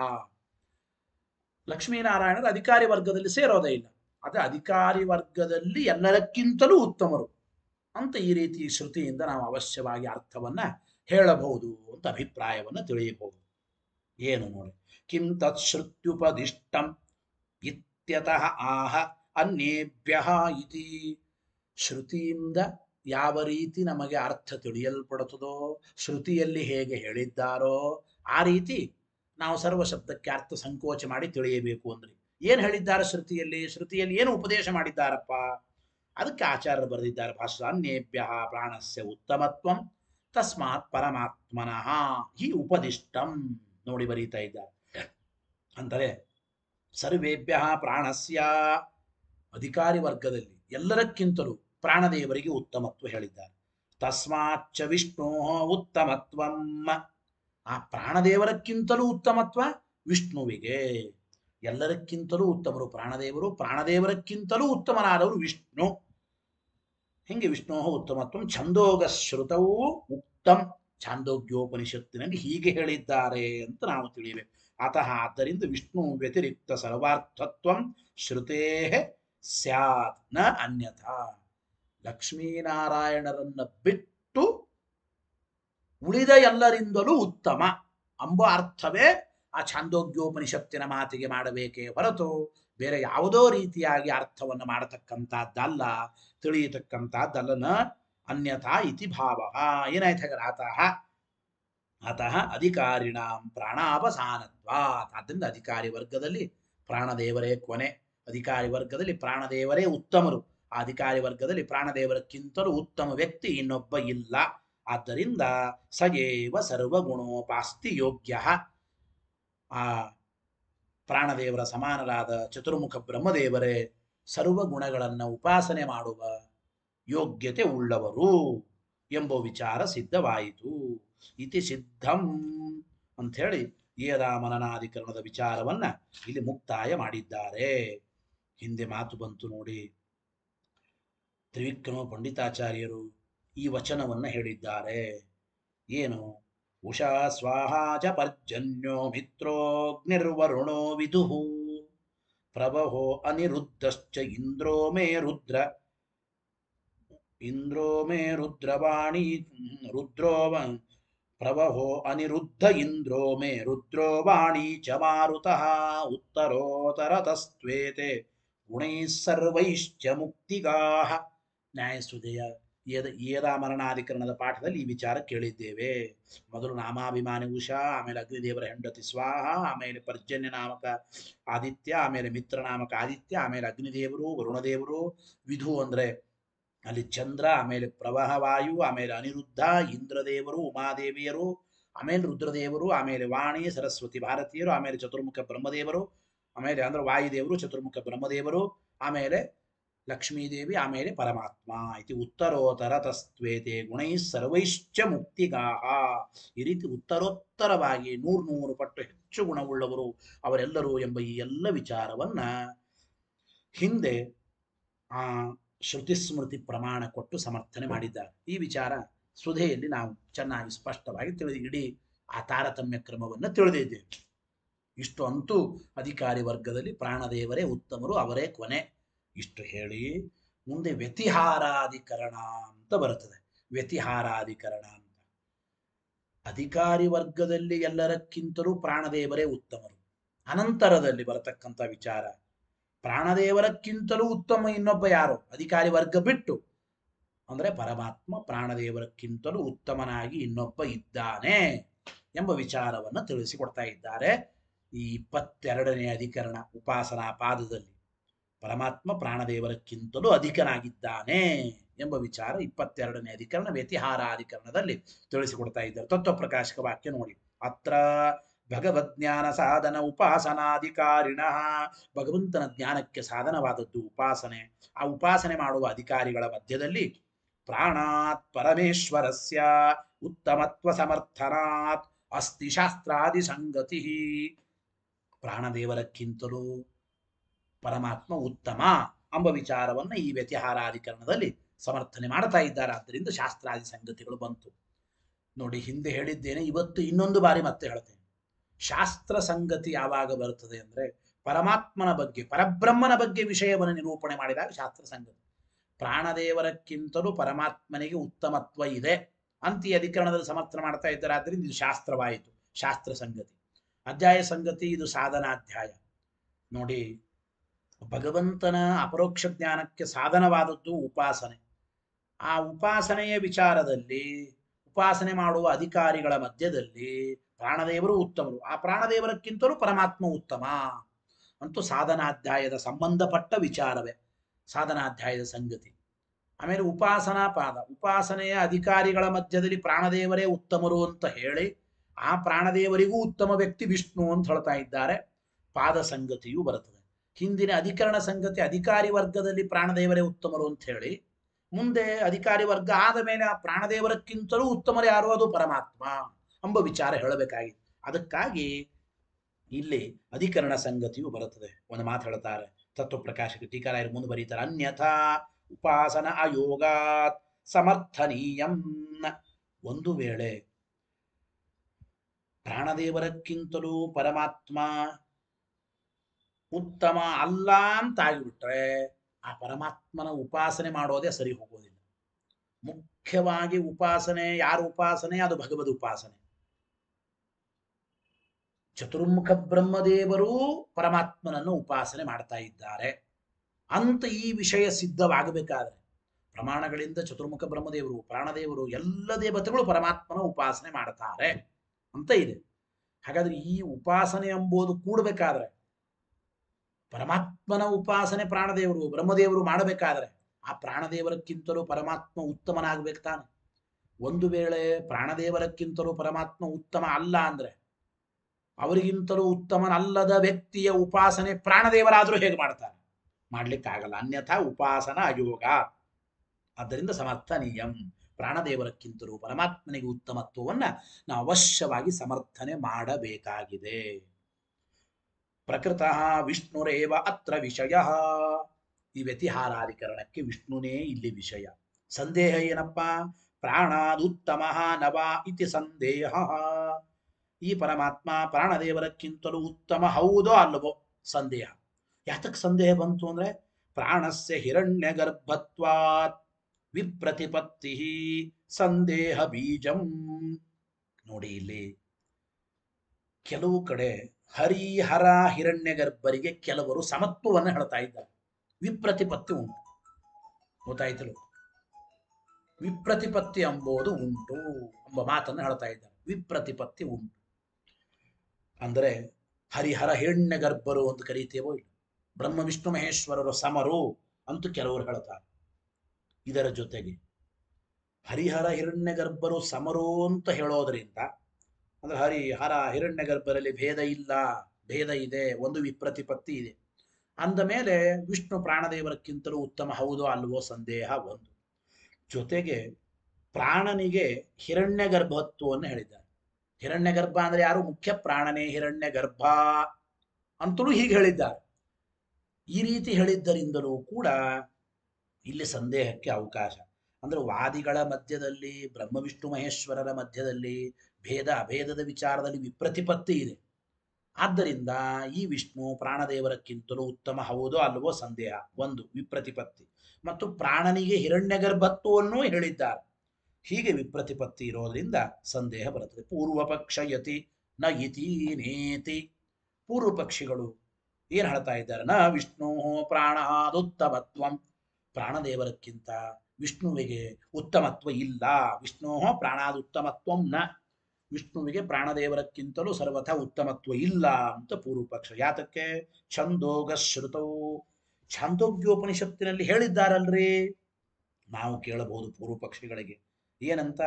ಲಕ್ಷ್ಮೀನಾರಾಯಣರ ಅಧಿಕಾರಿ ವರ್ಗದಲ್ಲಿ ಸೇರೋದೇ ಇಲ್ಲ ಅದೇ ಅಧಿಕಾರಿ ವರ್ಗದಲ್ಲಿ ಎಲ್ಲರಕ್ಕಿಂತಲೂ ಉತ್ತಮರು ಅಂತ ಈ ರೀತಿ ಶ್ರುತಿಯಿಂದ ನಾವು ಅವಶ್ಯವಾಗಿ ಅರ್ಥವನ್ನ ಹೇಳಬಹುದು ಅಂತ ಅಭಿಪ್ರಾಯವನ್ನ ತಿಳಿಯಬಹುದು ಏನು ನೋಡಿ ಕಿಂ ತತ್ಶ್ರುತ್ಯುಪದಿಷ್ಟಂ ಇತ್ಯತಃ ಆಹ ಅನ್ಯೇಭ್ಯ ಇತಿ ಶ್ರುತಿಯಿಂದ ಯಾವ ರೀತಿ ನಮಗೆ ಅರ್ಥ ತಿಳಿಯಲ್ಪಡುತ್ತದೋ ಶ್ರುತಿಯಲ್ಲಿ ಹೇಗೆ ಹೇಳಿದ್ದಾರೋ ಆ ರೀತಿ ನಾವು ಸರ್ವ ಶಬ್ದಕ್ಕೆ ಅರ್ಥ ಸಂಕೋಚ ಮಾಡಿ ತಿಳಿಯಬೇಕು ಅಂದ್ರೆ ಏನ್ ಹೇಳಿದ್ದಾರೆ ಶ್ರುತಿಯಲ್ಲಿ ಶ್ರುತಿಯಲ್ಲಿ ಏನು ಉಪದೇಶ ಮಾಡಿದ್ದಾರಪ್ಪ ಅದಕ್ಕೆ ಆಚಾರ್ಯರು ಬರೆದಿದ್ದಾರೆ ಭಾಷಾ ಅನ್ಯೇಭ್ಯ ಪ್ರಾಣಸ್ಯ ಉತ್ತಮತ್ವಂ ತಸ್ಮಾತ್ ಪರಮಾತ್ಮನಃ ಹಿ ಉಪದಿಷ್ಟಂ ನೋಡಿ ಬರೀತಾ ಇದ್ದಾರೆ ಅಂದರೆ ಸರ್ವೇಭ್ಯ ಪ್ರಾಣಸ್ಯ ಅಧಿಕಾರಿ ವರ್ಗದಲ್ಲಿ ಎಲ್ಲರಕ್ಕಿಂತಲೂ ಪ್ರಾಣದೇವರಿಗೆ ಉತ್ತಮತ್ವ ಹೇಳಿದ್ದಾರೆ ತಸ್ಮಾಚ್ಚ ವಿಷ್ಣು ಉತ್ತಮತ್ವಂ ಆ ಪ್ರಾಣದೇವರಕ್ಕಿಂತಲೂ ಉತ್ತಮತ್ವ ವಿಷ್ಣುವಿಗೆ ಎಲ್ಲರಕ್ಕಿಂತಲೂ ಉತ್ತಮರು ಪ್ರಾಣದೇವರು ಪ್ರಾಣದೇವರಕ್ಕಿಂತಲೂ ಉತ್ತಮನಾದವರು ವಿಷ್ಣು ಹಿಂಗೆ ವಿಷ್ಣು ಉತ್ತಮತ್ವ ಛಂದೋಗ ಶ್ರುತವೂ ಉತ್ತಮ್ ಛಾಂದೋಗ್ಯೋಪನಿಷತ್ತಿನಲ್ಲಿ ಹೀಗೆ ಹೇಳಿದ್ದಾರೆ ಅಂತ ನಾವು ತಿಳಿಯಬೇಕು ಅತಃ ಆದ್ದರಿಂದ ವಿಷ್ಣು ವ್ಯತಿರಿಕ್ತ ಸರ್ವಾರ್ಥತ್ವ ಶ್ರುತೇ ಸ್ಯಾತ್ ನ ಅನ್ಯಥಾ ಲಕ್ಷ್ಮೀನಾರಾಯಣರನ್ನ ಬಿಟ್ಟು ಉಳಿದ ಎಲ್ಲರಿಂದಲೂ ಉತ್ತಮ ಎಂಬ ಅರ್ಥವೇ ಆ ಛಾಂದೋಗ್ಯೋಪನಿಷತ್ತಿನ ಮಾತಿಗೆ ಮಾಡಬೇಕೇ ಹೊರತು ಬೇರೆ ಯಾವುದೋ ರೀತಿಯಾಗಿ ಅರ್ಥವನ್ನು ಮಾಡತಕ್ಕಂಥದ್ದಲ್ಲ ತಿಳಿಯತಕ್ಕಂಥದ್ದಲ್ಲ ನ ಅನ್ಯಥಾ ಇತಿ ಭಾವ ಏನಾಯ್ತು ಹಾಗಾದ್ರೆ ಆತಃ ಅತಃ ಅಧಿಕಾರಿಣಾಂ ಪ್ರಾಣಾಪಸಾನತ್ವಾತ್ ಆದ್ದರಿಂದ ಅಧಿಕಾರಿ ವರ್ಗದಲ್ಲಿ ಪ್ರಾಣದೇವರೇ ಕೊನೆ ಅಧಿಕಾರಿ ವರ್ಗದಲ್ಲಿ ಪ್ರಾಣದೇವರೇ ಉತ್ತಮರು ಆ ಅಧಿಕಾರಿ ವರ್ಗದಲ್ಲಿ ಪ್ರಾಣದೇವರಕ್ಕಿಂತಲೂ ಉತ್ತಮ ವ್ಯಕ್ತಿ ಇನ್ನೊಬ್ಬ ಇಲ್ಲ ಆದ್ದರಿಂದ ಸಯೇವ ಸರ್ವಗುಣೋಪಾಸ್ತಿ ಯೋಗ್ಯ ಆ ಪ್ರಾಣದೇವರ ಸಮಾನರಾದ ಚತುರ್ಮುಖ ಎಂಬ ವಿಚಾರ ಸಿದ್ಧವಾಯಿತು ಇತಿ ಸಿದ್ಧಂ ಅಂಥೇಳಿ ಏದಾಮನನಾಧಿಕರಣದ ವಿಚಾರವನ್ನ ಇಲ್ಲಿ ಮುಕ್ತಾಯ ಮಾಡಿದ್ದಾರೆ ಹಿಂದೆ ಮಾತು ಬಂತು ನೋಡಿ ತ್ರಿವಿಕ್ರಮ ಪಂಡಿತಾಚಾರ್ಯರು ಈ ವಚನವನ್ನ ಹೇಳಿದ್ದಾರೆ ಏನು ಉಷಾ ಸ್ವಾಹಾ ಚ ಪರ್ಜನ್ಯೋ ಮಿತ್ರೋಗ್ನಿರ್ವರುಣೋ ವಿದುಃ ಪ್ರಭವೋ ಅನಿರುದ್ಧಶ್ಚ ಇಂದ್ರೋ ಮೇ ರುದ್ರ ಇಂದ್ರೋ ಮೇ ರುದ್ರವಾಣಿ ರುದ್ರೋ ವ- ಪ್ರವಹೋ ಅನಿರುದ್ಧ ಇಂದ್ರೋ ಮೇ ರುದ್ರೋ ವಾಣಿ ಚ ಮಾರುತಃ ಉತ್ತರೋತ್ತರತಸ್ತ್ವೇತೆ ಗುಣೈಃ ಸರ್ವೈಶ್ಚ ಮುಕ್ತಿಗಾಹ ನ್ಯಾಯಸುದಯ ಏದ ಏದಾಮರಣಾಧಿಕರಣದ ಪಾಠದಲ್ಲಿ ಈ ವಿಚಾರ ಕೇಳಿದ್ದೇವೆ ಮೊದಲು ನಾಮಾಭಿಮಾನಿ ಉಷಾ ಆಮೇಲೆ ಅಗ್ನಿದೇವರ ಹೆಂಡತಿ ಸ್ವಾಹ ಆಮೇಲೆ ಪರ್ಜನ್ಯ ನಾಮಕ ಆದಿತ್ಯ ಆಮೇಲೆ ಮಿತ್ರ ನಾಮಕ ಆದಿತ್ಯ ಆಮೇಲೆ ಅಗ್ನಿದೇವರು ವರುಣದೇವರು ವಿಧು ಅಂದ್ರೆ ಅಲ್ಲಿ ಚಂದ್ರ ಆಮೇಲೆ ಪ್ರವಾಹ ವಾಯು ಆಮೇಲೆ ಅನಿರುದ್ಧ ಇಂದ್ರದೇವರು ಉಮಾದೇವಿಯರು ಆಮೇಲೆ ರುದ್ರದೇವರು ಆಮೇಲೆ ವಾಣಿ ಸರಸ್ವತಿ ಭಾರತೀಯರು ಆಮೇಲೆ ಚತುರ್ಮುಖ ಬ್ರಹ್ಮದೇವರು ಆಮೇಲೆ ಅಂದ್ರೆ ವಾಯುದೇವರು ಚತುರ್ಮುಖ ಬ್ರಹ್ಮದೇವರು ಆಮೇಲೆ ಲಕ್ಷ್ಮೀದೇವಿ ಆಮೇಲೆ ಪರಮಾತ್ಮ ಇತಿ ಉತ್ತರೋತ್ತರ ತಸ್ತ್ವೇತೆ ಗುಣೈ ಸರ್ವೈಶ್ಚ ಮುಕ್ತಿಗಾಹ ಈ ರೀತಿ ಉತ್ತರೋತ್ತರವಾಗಿ ನೂರು ನೂರು ಪಟ್ಟು ಹೆಚ್ಚು ಗುಣವುಳ್ಳವರು ಅವರೆಲ್ಲರೂ ಎಂಬ ಈ ಎಲ್ಲ ವಿಚಾರವನ್ನ ಹಿಂದೆ ಆ ಶ್ರುತಿ ಸ್ಮೃತಿ ಪ್ರಮಾಣ ಕೊಟ್ಟು ಸಮರ್ಥನೆ ಮಾಡಿದ್ದಾರೆ ಈ ವಿಚಾರ ಸುಧೆಯಲ್ಲಿ ನಾವು ಚೆನ್ನಾಗಿ ಸ್ಪಷ್ಟವಾಗಿ ತಿಳಿದು ಇಡೀ ಆ ತಾರತಮ್ಯ ಕ್ರಮವನ್ನು ತಿಳಿದಿದ್ದೇವೆ ಇಷ್ಟು ಅಂತೂ ಅಧಿಕಾರಿ ವರ್ಗದಲ್ಲಿ ಪ್ರಾಣದೇವರೇ ಉತ್ತಮರು ಅವರೇ ಕೊನೆ ಇಷ್ಟು ಹೇಳಿ ಮುಂದೆ ವ್ಯತಿಹಾರಾಧಿಕರಣ ಅಂತ ಬರುತ್ತದೆ ವ್ಯತಿಹಾರಾಧಿಕರಣ ಅಂತ ಅಧಿಕಾರಿ ವರ್ಗದಲ್ಲಿ ಎಲ್ಲರಕ್ಕಿಂತಲೂ ಪ್ರಾಣದೇವರೇ ಉತ್ತಮರು ಅನಂತರದಲ್ಲಿ ಬರತಕ್ಕಂಥ ವಿಚಾರ ಪ್ರಾಣದೇವರಕ್ಕಿಂತಲೂ ಉತ್ತಮ ಇನ್ನೊಬ್ಬ ಯಾರು ಅಧಿಕಾರಿ ವರ್ಗ ಬಿಟ್ಟು ಅಂದ್ರೆ ಪರಮಾತ್ಮ ಪ್ರಾಣದೇವರಕ್ಕಿಂತಲೂ ಉತ್ತಮನಾಗಿ ಇನ್ನೊಬ್ಬ ಇದ್ದಾನೆ ಎಂಬ ವಿಚಾರವನ್ನು ತಿಳಿಸಿಕೊಡ್ತಾ ಇದ್ದಾರೆ ಈ ಇಪ್ಪತ್ತೆರಡನೇ ಅಧಿಕರಣ ಉಪಾಸನಾ ಪಾದದಲ್ಲಿ ಪರಮಾತ್ಮ ಪ್ರಾಣದೇವರಕ್ಕಿಂತಲೂ ಅಧಿಕನಾಗಿದ್ದಾನೆ ಎಂಬ ವಿಚಾರ ಇಪ್ಪತ್ತೆರಡನೇ ಅಧಿಕರಣ ವ್ಯತಿಹಾರಾಧಿಕರಣದಲ್ಲಿ ತಿಳಿಸಿಕೊಡ್ತಾ ಇದ್ದಾರೆ ತತ್ವಪ್ರಕಾಶಕ ವಾಕ್ಯ ನೋಡಿ ಅತ್ರ ಭಗವದ್ಜ್ಞಾನ ಸಾಧನ ಉಪಾಸನಾಧಿಕಾರಿಣ ಭಗವಂತನ ಜ್ಞಾನಕ್ಕೆ ಸಾಧನವಾದದ್ದು ಉಪಾಸನೆ ಆ ಉಪಾಸನೆ ಮಾಡುವ ಅಧಿಕಾರಿಗಳ ಮಧ್ಯದಲ್ಲಿ ಪ್ರಾಣಾತ್ ಪರಮೇಶ್ವರಸ್ಯ ಉತ್ತಮತ್ವ ಸಮರ್ಥನಾತ್ ಅಸ್ತಿ ಶಾಸ್ತ್ರಾದಿ ಸಂಗತಿ ಪ್ರಾಣದೇವರಕ್ಕಿಂತಲೂ ಪರಮಾತ್ಮ ಉತ್ತಮ ಎಂಬ ವಿಚಾರವನ್ನು ಈ ವ್ಯತಿಹಾರಾಧಿಕರಣದಲ್ಲಿ ಸಮರ್ಥನೆ ಮಾಡ್ತಾ ಇದ್ದಾರೆ ಆದ್ದರಿಂದ ಶಾಸ್ತ್ರಾದಿ ಸಂಗತಿಗಳು ಬಂತು ನೋಡಿ ಹಿಂದೆ ಹೇಳಿದ್ದೇನೆ ಇವತ್ತು ಇನ್ನೊಂದು ಬಾರಿ ಮತ್ತೆ ಹೇಳ್ತೇನೆ ಶಾಸ್ತ್ರ ಸಂಗತಿ ಯಾವಾಗ ಬರುತ್ತದೆ ಅಂದ್ರೆ ಪರಮಾತ್ಮನ ಬಗ್ಗೆ ಪರಬ್ರಹ್ಮನ ಬಗ್ಗೆ ವಿಷಯವನ್ನು ನಿರೂಪಣೆ ಮಾಡಿದಾಗ ಶಾಸ್ತ್ರ ಸಂಗತಿ ಪ್ರಾಣದೇವರಕ್ಕಿಂತಲೂ ಪರಮಾತ್ಮನಿಗೆ ಉತ್ತಮತ್ವ ಇದೆ ಅಂತ ಈ ಅಧಿಕರಣದಲ್ಲಿ ಸಮರ್ಥನೆ ಮಾಡ್ತಾ ಇದ್ದಾರೆ ಆದ್ದರಿಂದ ಇದು ಶಾಸ್ತ್ರವಾಯಿತು ಶಾಸ್ತ್ರ ಸಂಗತಿ ಅಧ್ಯಾಯ ಸಂಗತಿ ಇದು ಸಾಧನಾಧ್ಯಾಯ ನೋಡಿ ಭಗವಂತನ ಅಪರೋಕ್ಷ ಜ್ಞಾನಕ್ಕೆ ಸಾಧನವಾದದ್ದು ಉಪಾಸನೆ ಆ ಉಪಾಸನೆಯ ವಿಚಾರದಲ್ಲಿ ಉಪಾಸನೆ ಮಾಡುವ ಅಧಿಕಾರಿಗಳ ಮಧ್ಯದಲ್ಲಿ ಪ್ರಾಣದೇವರು ಉತ್ತಮರು ಆ ಪ್ರಾಣದೇವರಕ್ಕಿಂತಲೂ ಪರಮಾತ್ಮ ಉತ್ತಮ ಅಂತೂ ಸಾಧನಾಧ್ಯಾಯದ ಸಂಬಂಧಪಟ್ಟ ವಿಚಾರವೇ ಸಾಧನಾಧ್ಯಾಯದ ಸಂಗತಿ ಆಮೇಲೆ ಉಪಾಸನಾ ಪಾದ ಉಪಾಸನೆಯ ಅಧಿಕಾರಿಗಳ ಮಧ್ಯದಲ್ಲಿ ಪ್ರಾಣದೇವರೇ ಉತ್ತಮರು ಅಂತ ಹೇಳಿ ಆ ಪ್ರಾಣದೇವರಿಗೂ ಉತ್ತಮ ವ್ಯಕ್ತಿ ವಿಷ್ಣು ಅಂತ ಹೇಳ್ತಾ ಇದ್ದಾರೆ ಪಾದ ಸಂಗತಿಯೂ ಬರುತ್ತದೆ ಹಿಂದಿನ ಅಧಿಕರಣ ಸಂಗತಿ ಅಧಿಕಾರಿ ವರ್ಗದಲ್ಲಿ ಪ್ರಾಣದೇವರೇ ಉತ್ತಮರು ಅಂತ ಹೇಳಿ ಮುಂದೆ ಅಧಿಕಾರಿ ವರ್ಗ ಆದ ಮೇಲೆ ಆ ಪ್ರಾಣದೇವರಕ್ಕಿಂತಲೂ ಉತ್ತಮರು ಯಾರು ಅದು ಪರಮಾತ್ಮ ಎಂಬ ವಿಚಾರ ಹೇಳಬೇಕಾಗಿದೆ ಅದಕ್ಕಾಗಿ ಇಲ್ಲಿ ಅಧಿಕರಣ ಸಂಗತಿಯು ಬರುತ್ತದೆ ಒಂದು ಮಾತು ಹೇಳ್ತಾರೆ ತತ್ವಪ್ರಕಾಶಕ ಟೀಕಾರಾಯರು ಮುಂದೆ ಬರೀತಾರೆ ಅನ್ಯಥಾ ಉಪಾಸನ ಅಯೋಗಾತ್ ಸಮರ್ಥನೀಯಂ ಒಂದು ವೇಳೆ ಪ್ರಾಣದೇವರಕ್ಕಿಂತಲೂ ಪರಮಾತ್ಮ ಉತ್ತಮ ಅಲ್ಲ ಅಂತ ಆಗಿಬಿಟ್ರೆ ಆ ಪರಮಾತ್ಮನ ಉಪಾಸನೆ ಮಾಡೋದೇ ಸರಿ ಹೋಗೋದಿಲ್ಲ ಮುಖ್ಯವಾಗಿ ಉಪಾಸನೆ ಯಾರ ಉಪಾಸನೆ ಅದು ಭಗವದ್ ಉಪಾಸನೆ ಚತುರ್ಮುಖ ಬ್ರಹ್ಮದೇವರು ಪರಮಾತ್ಮನನ್ನು ಉಪಾಸನೆ ಮಾಡ್ತಾ ಇದ್ದಾರೆ ಅಂತ ಈ ವಿಷಯ ಸಿದ್ಧವಾಗಬೇಕಾದ್ರೆ ಪ್ರಮಾಣಗಳಿಂದ ಚತುರ್ಮುಖ ಬ್ರಹ್ಮದೇವರು ಪ್ರಾಣದೇವರು ಎಲ್ಲ ದೇವತೆಗಳು ಪರಮಾತ್ಮನ ಉಪಾಸನೆ ಮಾಡ್ತಾರೆ ಅಂತ ಇದೆ ಹಾಗಾದ್ರೆ ಈ ಉಪಾಸನೆ ಎಂಬುದು ಕೂಡಬೇಕಾದ್ರೆ ಪರಮಾತ್ಮನ ಉಪಾಸನೆ ಪ್ರಾಣದೇವರು ಬ್ರಹ್ಮದೇವರು ಮಾಡಬೇಕಾದ್ರೆ ಆ ಪ್ರಾಣದೇವರಕ್ಕಿಂತಲೂ ಪರಮಾತ್ಮ ಉತ್ತಮನಾಗಬೇಕು ತಾನೆ ಒಂದು ವೇಳೆ ಪ್ರಾಣದೇವರಕ್ಕಿಂತಲೂ ಪರಮಾತ್ಮ ಉತ್ತಮ ಅಲ್ಲ ಅಂದ್ರೆ ಅವರಿಗಿಂತಲೂ ಉತ್ತಮನಲ್ಲದ ವ್ಯಕ್ತಿಯ ಉಪಾಸನೆ ಪ್ರಾಣದೇವರಾದರೂ ಹೇಗೆ ಮಾಡ್ತಾರೆ ಮಾಡ್ಲಿಕ್ಕಾಗಲ್ಲ ಅನ್ಯಥಾ ಉಪಾಸನ ಅಯೋಗ ಆದ್ದರಿಂದ ಸಮರ್ಥನೀಯಂ ಪ್ರಾಣದೇವರಕ್ಕಿಂತಲೂ ಪರಮಾತ್ಮನಿಗೆ ಉತ್ತಮತ್ವವನ್ನ ನಾವು ಅವಶ್ಯವಾಗಿ ಸಮರ್ಥನೆ ಮಾಡಬೇಕಾಗಿದೆ ಪ್ರಕೃತ ವಿಷ್ಣುರೇವ ಅತ್ರ ವಿಷಯ ಈ ವ್ಯತಿಹಾರಾಧಿಕರಣಕ್ಕೆ ವಿಷ್ಣುನೇ ಇಲ್ಲಿ ವಿಷಯ ಸಂದೇಹ ಏನಪ್ಪ ಪ್ರಾಣಾದುತ್ತಮ ನವ ಇತಿ ಸಂದೇಹ ಈ ಪರಮಾತ್ಮ ಪ್ರಾಣದೇವರಕ್ಕಿಂತಲೂ ಉತ್ತಮ ಹೌದೋ ಅಲ್ಲವೋ ಸಂದೇಹ ಯಾತಕ್ಕೆ ಸಂದೇಹ ಬಂತು ಅಂದ್ರೆ ಪ್ರಾಣಸ್ಯ ಹಿರಣ್ಯ ಗರ್ಭತ್ವಾತ್ ವಿಪ್ರತಿಪತ್ತಿ ಸಂದೇಹ ಬೀಜಂ ನೋಡಿ ಇಲ್ಲಿ ಕೆಲವು ಕಡೆ ಹರಿಹರ ಹಿರಣ್ಯ ಗರ್ಭರಿಗೆ ಕೆಲವರು ಸಮತ್ವವನ್ನು ಹೇಳ್ತಾ ಇದ್ದಾರೆ ವಿಪ್ರತಿಪತ್ತಿ ಉಂಟು ಗೊತ್ತಾಯ್ತಲು ವಿಪ್ರತಿಪತ್ತಿ ಎಂಬುದು ಉಂಟು ಎಂಬ ಮಾತನ್ನು ಹೇಳ್ತಾ ಇದ್ದಾರೆ ವಿಪ್ರತಿಪತ್ತಿ ಉಂಟು ಅಂದರೆ ಹರಿಹರ ಹಿರಣ್ಯ ಗರ್ಭರು ಅಂತ ಕರೀತೇವೋ ಇಲ್ಲ ಬ್ರಹ್ಮ ವಿಷ್ಣು ಮಹೇಶ್ವರರು ಸಮರು ಅಂತೂ ಕೆಲವರು ಹೇಳ್ತಾರೆ ಇದರ ಜೊತೆಗೆ ಹರಿಹರ ಹಿರಣ್ಯ ಗರ್ಭರು ಸಮರು ಅಂತ ಹೇಳೋದ್ರಿಂದ ಅಂದ್ರೆ ಹರಿ ಹರ ಹಿರಣ್ಯ ಗರ್ಭರಲ್ಲಿ ಭೇದ ಇಲ್ಲ ಭೇದ ಇದೆ ಒಂದು ವಿಪ್ರತಿಪತ್ತಿ ಇದೆ ಅಂದ ಮೇಲೆ ವಿಷ್ಣು ಪ್ರಾಣದೇವರಕ್ಕಿಂತಲೂ ಉತ್ತಮ ಹೌದೋ ಅಲ್ವೋ ಸಂದೇಹ ಒಂದು ಜೊತೆಗೆ ಪ್ರಾಣನಿಗೆ ಹಿರಣ್ಯ ಗರ್ಭತ್ವವನ್ನು ಹೇಳಿದ್ದಾರೆ ಹಿರಣ್ಯ ಗರ್ಭ ಅಂದ್ರೆ ಯಾರು ಮುಖ್ಯ ಪ್ರಾಣನೇ ಹಿರಣ್ಯ ಗರ್ಭ ಅಂತಲೂ ಹೀಗೆ ಹೇಳಿದ್ದಾರೆ ಈ ರೀತಿ ಹೇಳಿದ್ದರಿಂದಲೂ ಕೂಡ ಇಲ್ಲಿ ಸಂದೇಹಕ್ಕೆ ಅವಕಾಶ ಅಂದ್ರೆ ವಾದಿಗಳ ಮಧ್ಯದಲ್ಲಿ ಬ್ರಹ್ಮ ವಿಷ್ಣು ಮಹೇಶ್ವರರ ಮಧ್ಯದಲ್ಲಿ ಭೇದ ಅಭೇದದ ವಿಚಾರದಲ್ಲಿ ವಿಪ್ರತಿಪತ್ತಿ ಇದೆ ಆದ್ದರಿಂದ ಈ ವಿಷ್ಣು ಪ್ರಾಣದೇವರಕ್ಕಿಂತಲೂ ಉತ್ತಮ ಹೌದೋ ಅಲ್ವೋ ಸಂದೇಹ ಒಂದು ವಿಪ್ರತಿಪತ್ತಿ ಮತ್ತು ಪ್ರಾಣನಿಗೆ ಹಿರಣ್ಯ ಗರ್ಭತ್ವವನ್ನು ಹೇಳಿದ್ದಾರೆ ಹೀಗೆ ವಿಪ್ರತಿಪತ್ತಿ ಇರೋದ್ರಿಂದ ಸಂದೇಹ ಬರುತ್ತದೆ ಪೂರ್ವ ಪಕ್ಷ ಯತಿ ನ ಇತಿ ನೇತಿ ಪೂರ್ವ ಪಕ್ಷಿಗಳು ಏನ್ ಹೇಳ್ತಾ ಇದ್ದಾರೆ ನ ವಿಷ್ಣು ಪ್ರಾಣಾದುತ್ತಮತ್ವಂ ಪ್ರಾಣದೇವರಕ್ಕಿಂತ ವಿಷ್ಣುವಿಗೆ ಉತ್ತಮತ್ವ ಇಲ್ಲ ವಿಷ್ಣು ಪ್ರಾಣಾದುತ್ತಮತ್ವಂ ನ ವಿಷ್ಣುವಿಗೆ ಪ್ರಾಣದೇವರಕ್ಕಿಂತಲೂ ಸರ್ವಥ ಉತ್ತಮತ್ವ ಇಲ್ಲ ಅಂತ ಪೂರ್ವ ಪಕ್ಷ ಯಾತಕ್ಕೆ ಛಂದೋಗ ಶ್ರುತವು ಛಾಂದೋಗ್ಯೋಪನಿಷತ್ತಿನಲ್ಲಿ ಹೇಳಿದ್ದಾರಲ್ರಿ ನಾವು ಕೇಳಬಹುದು ಪೂರ್ವ ಪಕ್ಷಿಗಳಿಗೆ ಏನಂತ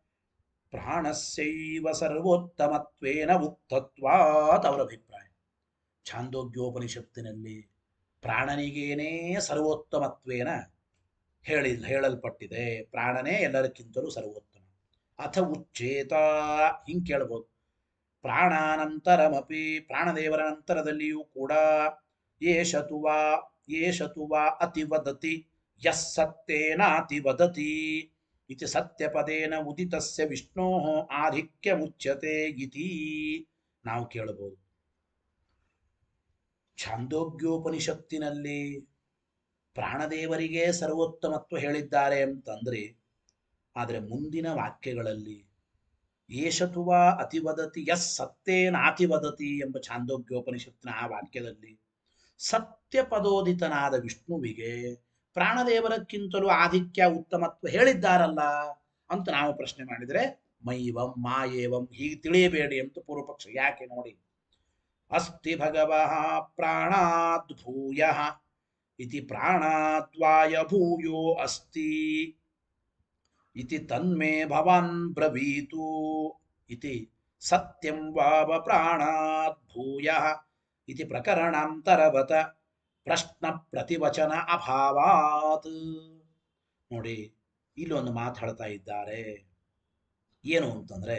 ಪ್ರಾಣಸ್ಯೈವ ಸರ್ವೋತ್ತಮತ್ವೇನ ಉಕ್ತತ್ವಾತ್ ಅವರ ಅಭಿಪ್ರಾಯ ಛಾಂದೋಗ್ಯೋಪನಿಷತ್ತಿನಲ್ಲಿ ಪ್ರಾಣನಿಗೇನೇ ಸರ್ವೋತ್ತಮತ್ವೇನ ಹೇಳಿ ಹೇಳಲ್ಪಟ್ಟಿದೆ ಪ್ರಾಣನೇ ಎಲ್ಲರಕ್ಕಿಂತಲೂ ಸರ್ವೋತ್ತಮ ಅಥ ಉಚ್ಚೇತ ಹಿಂಗ್ ಕೇಳಬಹುದು ಪ್ರಾಣಾನಂತರಮಪಿ ಪ್ರಾಣದೇವರ ನಂತರದಲ್ಲಿಯೂ ಕೂಡ ಏಷತುವಾ ಏಷತುವಾ ಅತಿವದತಿ ಯಸ್ ಸತ್ಯೇನಾತಿವದತಿ ಇತಿ ಸತ್ಯಪದೇನ ಉದಿತಸ್ಯ ವಿಷ್ಣೋ ಆಧಿಕ್ಯ ಮುಚ್ಯತೆ ಇತಿ ನಾವು ಕೇಳಬಹುದು ಛಾಂದೋಗ್ಯೋಪನಿಷತ್ತಿನಲ್ಲಿ ಪ್ರಾಣದೇವರಿಗೆ ಸರ್ವೋತ್ತಮತ್ವ ಹೇಳಿದ್ದಾರೆ ಅಂತಂದ್ರೆ ಆದರೆ ಮುಂದಿನ ವಾಕ್ಯಗಳಲ್ಲಿ ಏಷತುವ ಅತಿವದತಿ ಯಸ್ ಸತ್ಯೇನಾತಿವದತಿ ಎಂಬ ಛಾಂದೋಗ್ಯೋಪನಿಷತ್ತಿನ ಆ ವಾಕ್ಯದಲ್ಲಿ ಸತ್ಯ ಪದೋದಿತನಾದ ವಿಷ್ಣುವಿಗೆ ಪ್ರಾಣದೇವರಕ್ಕಿಂತಲೂ ಆಧಿಕ್ಯ ಉತ್ತಮತ್ವ ಹೇಳಿದ್ದಾರಲ್ಲ ಅಂತ ನಾವು ಪ್ರಶ್ನೆ ಮಾಡಿದರೆ ಮೈವಂ ಮಾಯೇವಂ ಹೀಗೆ ತಿಳಿಯಬೇಡಿ ಅಂತ ಪೂರ್ವಪಕ್ಷ ಯಾಕೆ ನೋಡಿ ಅಸ್ತಿ ಭಗವಃ ಪ್ರಾಣಾದ್ ಭೂಯ ಇತಿ ಪ್ರಾಣಾದ್ವಾಯ ಭೂಯೋ ಅಸ್ತಿ ಇತಿ ತನ್ಮೇ ಭವಾನ್ ಬ್ರವೀತು ಇತಿ ಸತ್ಯಂ ವಾವ ಪ್ರಾಣಾತ್ ಭೂಯ ಇತಿ ಪ್ರಕರಣಾಂತರವತ ಪ್ರಶ್ನ ಪ್ರತಿವಚನ ಅಭಾವಾತ್ ನೋಡಿ ಇಲ್ಲೊಂದು ಮಾತಾಡ್ತಾ ಇದ್ದಾರೆ ಏನು ಅಂತಂದ್ರೆ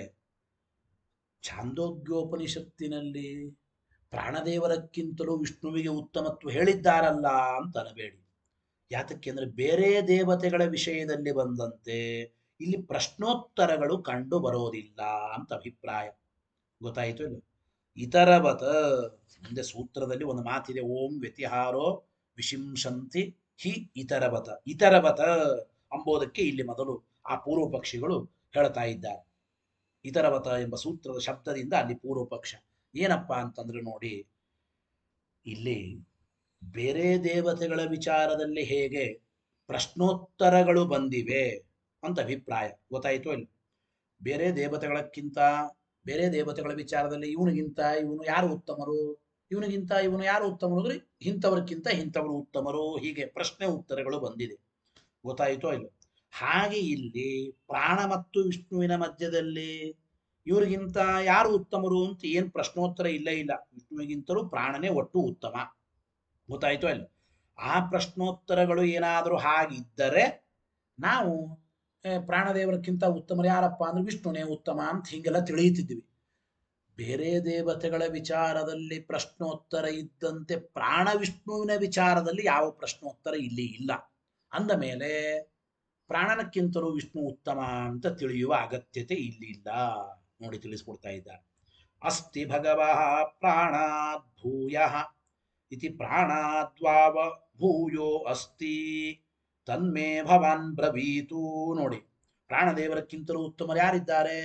ಛಾಂದೋಗ್ಯೋಪನಿಷತ್ತಿನಲ್ಲಿ ಪ್ರಾಣದೇವರಕ್ಕಿಂತಲೂ ವಿಷ್ಣುವಿಗೆ ಉತ್ತಮತ್ವ ಹೇಳಿದ್ದಾರಲ್ಲ ಅಂತ ಅನಬೇಡಿ ಯಾತಕ್ಕೆ ಅಂದ್ರೆ ಬೇರೆ ದೇವತೆಗಳ ವಿಷಯದಲ್ಲಿ ಬಂದಂತೆ ಇಲ್ಲಿ ಪ್ರಶ್ನೋತ್ತರಗಳು ಕಂಡು ಬರೋದಿಲ್ಲ ಅಂತ ಅಭಿಪ್ರಾಯ ಗೊತ್ತಾಯಿತು ಇಲ್ಲ ಇತರವತ ಮುಂದೆ ಸೂತ್ರದಲ್ಲಿ ಒಂದು ಮಾತಿದೆ ಓಂ ವ್ಯತಿಹಾರೋ ವಿಶಿಂಶಂತಿ ಹಿ ಇತರವತ ಇತರವತ ಅಂಬೋದಕ್ಕೆ ಇಲ್ಲಿ ಮೊದಲು ಆ ಪೂರ್ವ ಪಕ್ಷಿಗಳು ಹೇಳ್ತಾ ಇದ್ದಾರೆ ಇತರವತ ಎಂಬ ಸೂತ್ರದ ಶಬ್ದದಿಂದ ಅಲ್ಲಿ ಪೂರ್ವ ಪಕ್ಷ ಏನಪ್ಪ ಅಂತಂದ್ರೆ ನೋಡಿ ಇಲ್ಲಿ ಬೇರೆ ದೇವತೆಗಳ ವಿಚಾರದಲ್ಲಿ ಹೇಗೆ ಪ್ರಶ್ನೋತ್ತರಗಳು ಬಂದಿವೆ ಅಂತ ಅಭಿಪ್ರಾಯ ಗೊತ್ತಾಯಿತು ಇಲ್ಲ ಬೇರೆ ದೇವತೆಗಳಕ್ಕಿಂತ ಬೇರೆ ದೇವತೆಗಳ ವಿಚಾರದಲ್ಲಿ ಇವನಿಗಿಂತ ಇವನು ಯಾರು ಉತ್ತಮರು ಇವನಿಗಿಂತ ಇವನು ಯಾರು ಉತ್ತಮರು ಅಂದ್ರೆ ಇಂಥವ್ರಕ್ಕಿಂತ ಇಂಥವರು ಉತ್ತಮರು ಹೀಗೆ ಪ್ರಶ್ನೆ ಉತ್ತರಗಳು ಬಂದಿದೆ ಗೊತ್ತಾಯಿತೋ ಇಲ್ಲ ಹಾಗೆ ಇಲ್ಲಿ ಪ್ರಾಣ ಮತ್ತು ವಿಷ್ಣುವಿನ ಮಧ್ಯದಲ್ಲಿ ಇವ್ರಿಗಿಂತ ಯಾರು ಉತ್ತಮರು ಅಂತ ಏನ್ ಪ್ರಶ್ನೋತ್ತರ ಇಲ್ಲ ಇಲ್ಲ ವಿಷ್ಣುವಿಗಿಂತಲೂ ಪ್ರಾಣನೇ ಒಟ್ಟು ಉತ್ತಮ ಗೊತ್ತಾಯ್ತೋ ಇಲ್ಲ ಆ ಪ್ರಶ್ನೋತ್ತರಗಳು ಏನಾದರೂ ಹಾಗಿದ್ದರೆ ನಾವು ಏ, ಪ್ರಾಣದೇವರಕ್ಕಿಂತ ಉತ್ತಮರು ಯಾರಪ್ಪ ಅಂದ್ರೆ ವಿಷ್ಣುನೇ ಉತ್ತಮ ಅಂತ ಹಿಂಗೆಲ್ಲ ತಿಳಿಯುತ್ತಿದ್ವಿ ಬೇರೆ ದೇವತೆಗಳ ವಿಚಾರದಲ್ಲಿ ಪ್ರಶ್ನೋತ್ತರ ಇದ್ದಂತೆ ಪ್ರಾಣ ವಿಷ್ಣುವಿನ ವಿಚಾರದಲ್ಲಿ ಯಾವ ಪ್ರಶ್ನೋತ್ತರ ಇಲ್ಲಿ ಇಲ್ಲ ಅಂದ ಮೇಲೆ ಪ್ರಾಣನಕ್ಕಿಂತಲೂ ವಿಷ್ಣು ಉತ್ತಮ ಅಂತ ತಿಳಿಯುವ ಅಗತ್ಯತೆ ಇಲ್ಲಿ ಇಲ್ಲ ನೋಡಿ ತಿಳಿಸ್ಕೊಡ್ತಾ ಇದ್ದಾರೆ ಅಸ್ತಿ ಭಗವಃ ಪ್ರಾಣಾದ್ ಭೂಯ ಇತಿ ಪ್ರಾಣಾದ್ವಾವ ಭೂಯೋ ಅಸ್ತಿ ತನ್ಮೇ ಭವಾನ್ ಬ್ರವೀತು ನೋಡಿ ಪ್ರಾಣದೇವರಕ್ಕಿಂತಲೂ ಉತ್ತಮರು ಯಾರಿದ್ದಾರೆ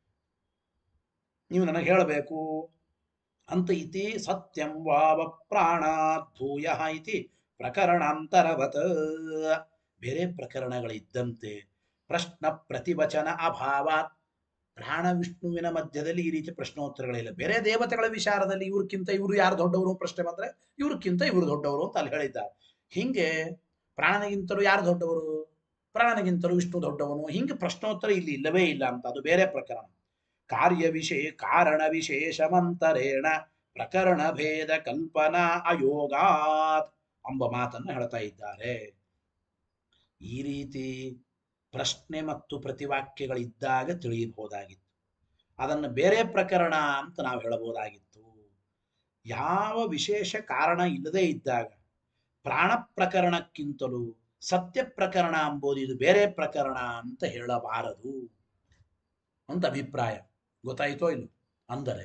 ನೀವು ನನಗೆ ಹೇಳಬೇಕು ಅಂತ ಇತಿ ಸತ್ಯಂ ವಾವ ಪ್ರಾಣಾತ್ ಭೂಯ ಇತಿ ಪ್ರಕರಣಾಂತರವತ್ ಬೇರೆ ಪ್ರಕರಣಗಳಿದ್ದಂತೆ ಪ್ರಶ್ನ ಪ್ರತಿವಚನ ಅಭಾವಾತ್ ಪ್ರಾಣ ವಿಷ್ಣುವಿನ ಮಧ್ಯದಲ್ಲಿ ಈ ರೀತಿ ಪ್ರಶ್ನೋತ್ತರಗಳಿಲ್ಲ ಬೇರೆ ದೇವತೆಗಳ ವಿಚಾರದಲ್ಲಿ ಇವ್ರಕ್ಕಿಂತ ಇವರು ಯಾರು ದೊಡ್ಡವರು ಪ್ರಶ್ನೆ ಬಂದ್ರೆ ಇವ್ರಕ್ಕಿಂತ ಇವರು ದೊಡ್ಡವರು ಅಂತ ಅಲ್ಲಿ ಹೇಳಿದ್ದಾರೆ ಹಿಂಗೆ ಪ್ರಾಣನಿಗಿಂತಲೂ ಯಾರು ದೊಡ್ಡವರು ಪ್ರಾಣನಿಗಿಂತಲೂ ವಿಷ್ಣು ದೊಡ್ಡವನು ಹಿಂಗೆ ಪ್ರಶ್ನೋತ್ತರ ಇಲ್ಲಿ ಇಲ್ಲವೇ ಇಲ್ಲ ಅಂತ ಅದು ಬೇರೆ ಪ್ರಕರಣ ಕಾರ್ಯ ವಿಶೇ ಕಾರಣ ವಿಶೇಷಮಂತರೇಣ ಪ್ರಕರಣ ಭೇದ ಕಲ್ಪನಾ ಅಯೋಗಾತ್ ಎಂಬ ಮಾತನ್ನು ಹೇಳ್ತಾ ಇದ್ದಾರೆ ಈ ರೀತಿ ಪ್ರಶ್ನೆ ಮತ್ತು ಪ್ರತಿವಾಕ್ಯಗಳಿದ್ದಾಗ ತಿಳಿಯಬಹುದಾಗಿತ್ತು ಅದನ್ನು ಬೇರೆ ಪ್ರಕರಣ ಅಂತ ನಾವು ಹೇಳಬಹುದಾಗಿತ್ತು ಯಾವ ವಿಶೇಷ ಕಾರಣ ಇಲ್ಲದೆ ಇದ್ದಾಗ ಪ್ರಾಣ ಪ್ರಕರಣಕ್ಕಿಂತಲೂ ಸತ್ಯ ಪ್ರಕರಣ ಎಂಬುದು ಇದು ಬೇರೆ ಪ್ರಕರಣ ಅಂತ ಹೇಳಬಾರದು ಅಂತ ಅಭಿಪ್ರಾಯ ಗೊತ್ತಾಯಿತೋ ಇಲ್ಲ ಅಂದರೆ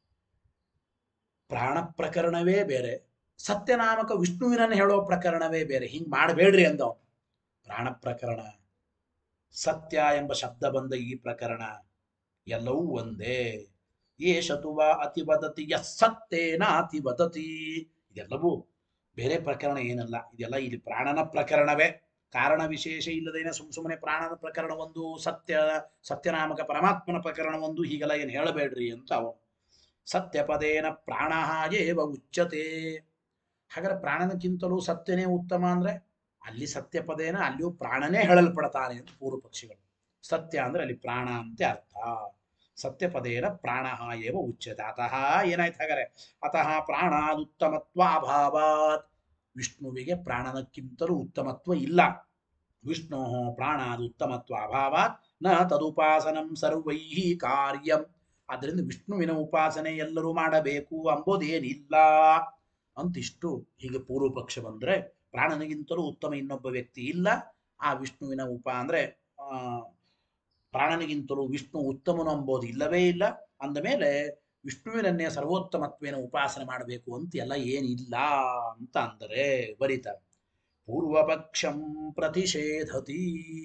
ಪ್ರಾಣ ಪ್ರಕರಣವೇ ಬೇರೆ ಸತ್ಯನಾಮಕ ವಿಷ್ಣುವಿನನ್ನು ಹೇಳೋ ಪ್ರಕರಣವೇ ಬೇರೆ ಹಿಂಗ್ ಮಾಡಬೇಡ್ರಿ ಅಂದವ ಪ್ರಾಣ ಪ್ರಕರಣ ಸತ್ಯ ಎಂಬ ಶಬ್ದ ಬಂದ ಈ ಪ್ರಕರಣ ಎಲ್ಲವೂ ಒಂದೇ ಏಷತುವ ಅತಿ ವದತಿ ಯತ್ಸತ್ತೇನ ಅತಿ ವದತಿ ಇದೆಲ್ಲವೂ ಬೇರೆ ಪ್ರಕರಣ ಏನಲ್ಲ ಇದೆಲ್ಲ ಇಲ್ಲಿ ಪ್ರಾಣನ ಪ್ರಕರಣವೇ ಕಾರಣ ವಿಶೇಷ ಇಲ್ಲದೇನೆ ಸುಮ್ ಸುಮ್ಮನೆ ಪ್ರಾಣನ ಪ್ರಕರಣ ಒಂದು ಸತ್ಯ ಸತ್ಯನಾಮಕ ಪರಮಾತ್ಮನ ಪ್ರಕರಣ ಒಂದು ಹೀಗೆಲ್ಲ ಏನು ಹೇಳಬೇಡ್ರಿ ಅಂತ ಅವನು ಸತ್ಯಪದೇನ ಪ್ರಾಣ ಏವ ಉಚ್ಚತೆ ಹಾಗಾದ್ರೆ ಪ್ರಾಣನಕ್ಕಿಂತಲೂ ಸತ್ಯನೇ ಉತ್ತಮ ಅಂದ್ರೆ ಅಲ್ಲಿ ಸತ್ಯಪದೇನ ಅಲ್ಲಿಯೂ ಪ್ರಾಣನೇ ಹೇಳಲ್ಪಡ್ತಾನೆ ಅಂತ ಪೂರ್ವ ಪಕ್ಷಿಗಳು ಸತ್ಯ ಅಂದ್ರೆ ಅಲ್ಲಿ ಪ್ರಾಣ ಅಂತ ಅರ್ಥ ಸತ್ಯಪದೇನ ಪ್ರಾಣ ಏವ ಉಚ್ಯತೆ ಅತಃ ಏನಾಯ್ತು ಹಾಗಾದ್ರೆ ಅತಃ ಪ್ರಾಣಾದುತ್ತಮತ್ವ ಅಭಾವಾತ್ ವಿಷ್ಣುವಿಗೆ ಪ್ರಾಣನಕ್ಕಿಂತಲೂ ಉತ್ತಮತ್ವ ಇಲ್ಲ ವಿಷ್ಣು ಪ್ರಾಣಾದ ಉತ್ತಮತ್ವ ಅಭಾವಾತ್ ನ ತದುಪಾಸನಂ ಸರ್ವೈ ಕಾರ್ಯಂ ಅದರಿಂದ ವಿಷ್ಣುವಿನ ಉಪಾಸನೆ ಎಲ್ಲರೂ ಮಾಡಬೇಕು ಅಂಬೋದೇನಿಲ್ಲ ಅಂತಿಷ್ಟು ಹೀಗೆ ಪೂರ್ವ ಪಕ್ಷ ಬಂದ್ರೆ ಪ್ರಾಣನಿಗಿಂತಲೂ ಉತ್ತಮ ಇನ್ನೊಬ್ಬ ವ್ಯಕ್ತಿ ಇಲ್ಲ ಆ ವಿಷ್ಣುವಿನ ಉಪ ಅಂದ್ರೆ ಆ, ಪ್ರಾಣನಿಗಿಂತಲೂ ವಿಷ್ಣು ಉತ್ತಮನು ಅಂಬೋದು ಇಲ್ಲವೇ ಇಲ್ಲ ಅಂದ ಮೇಲೆ ವಿಷ್ಣುವಿನನ್ನೇ ಸರ್ವೋತ್ತಮತ್ವೇನ ಉಪಾಸನೆ ಮಾಡಬೇಕು ಅಂತ ಎಲ್ಲ ಏನಿಲ್ಲ ಅಂತ ಅಂದರೆ ಬರೀತಾರೆ ಪೂರ್ವಪಕ್ಷಂ ಪ್ರತಿಷೇಧತಿ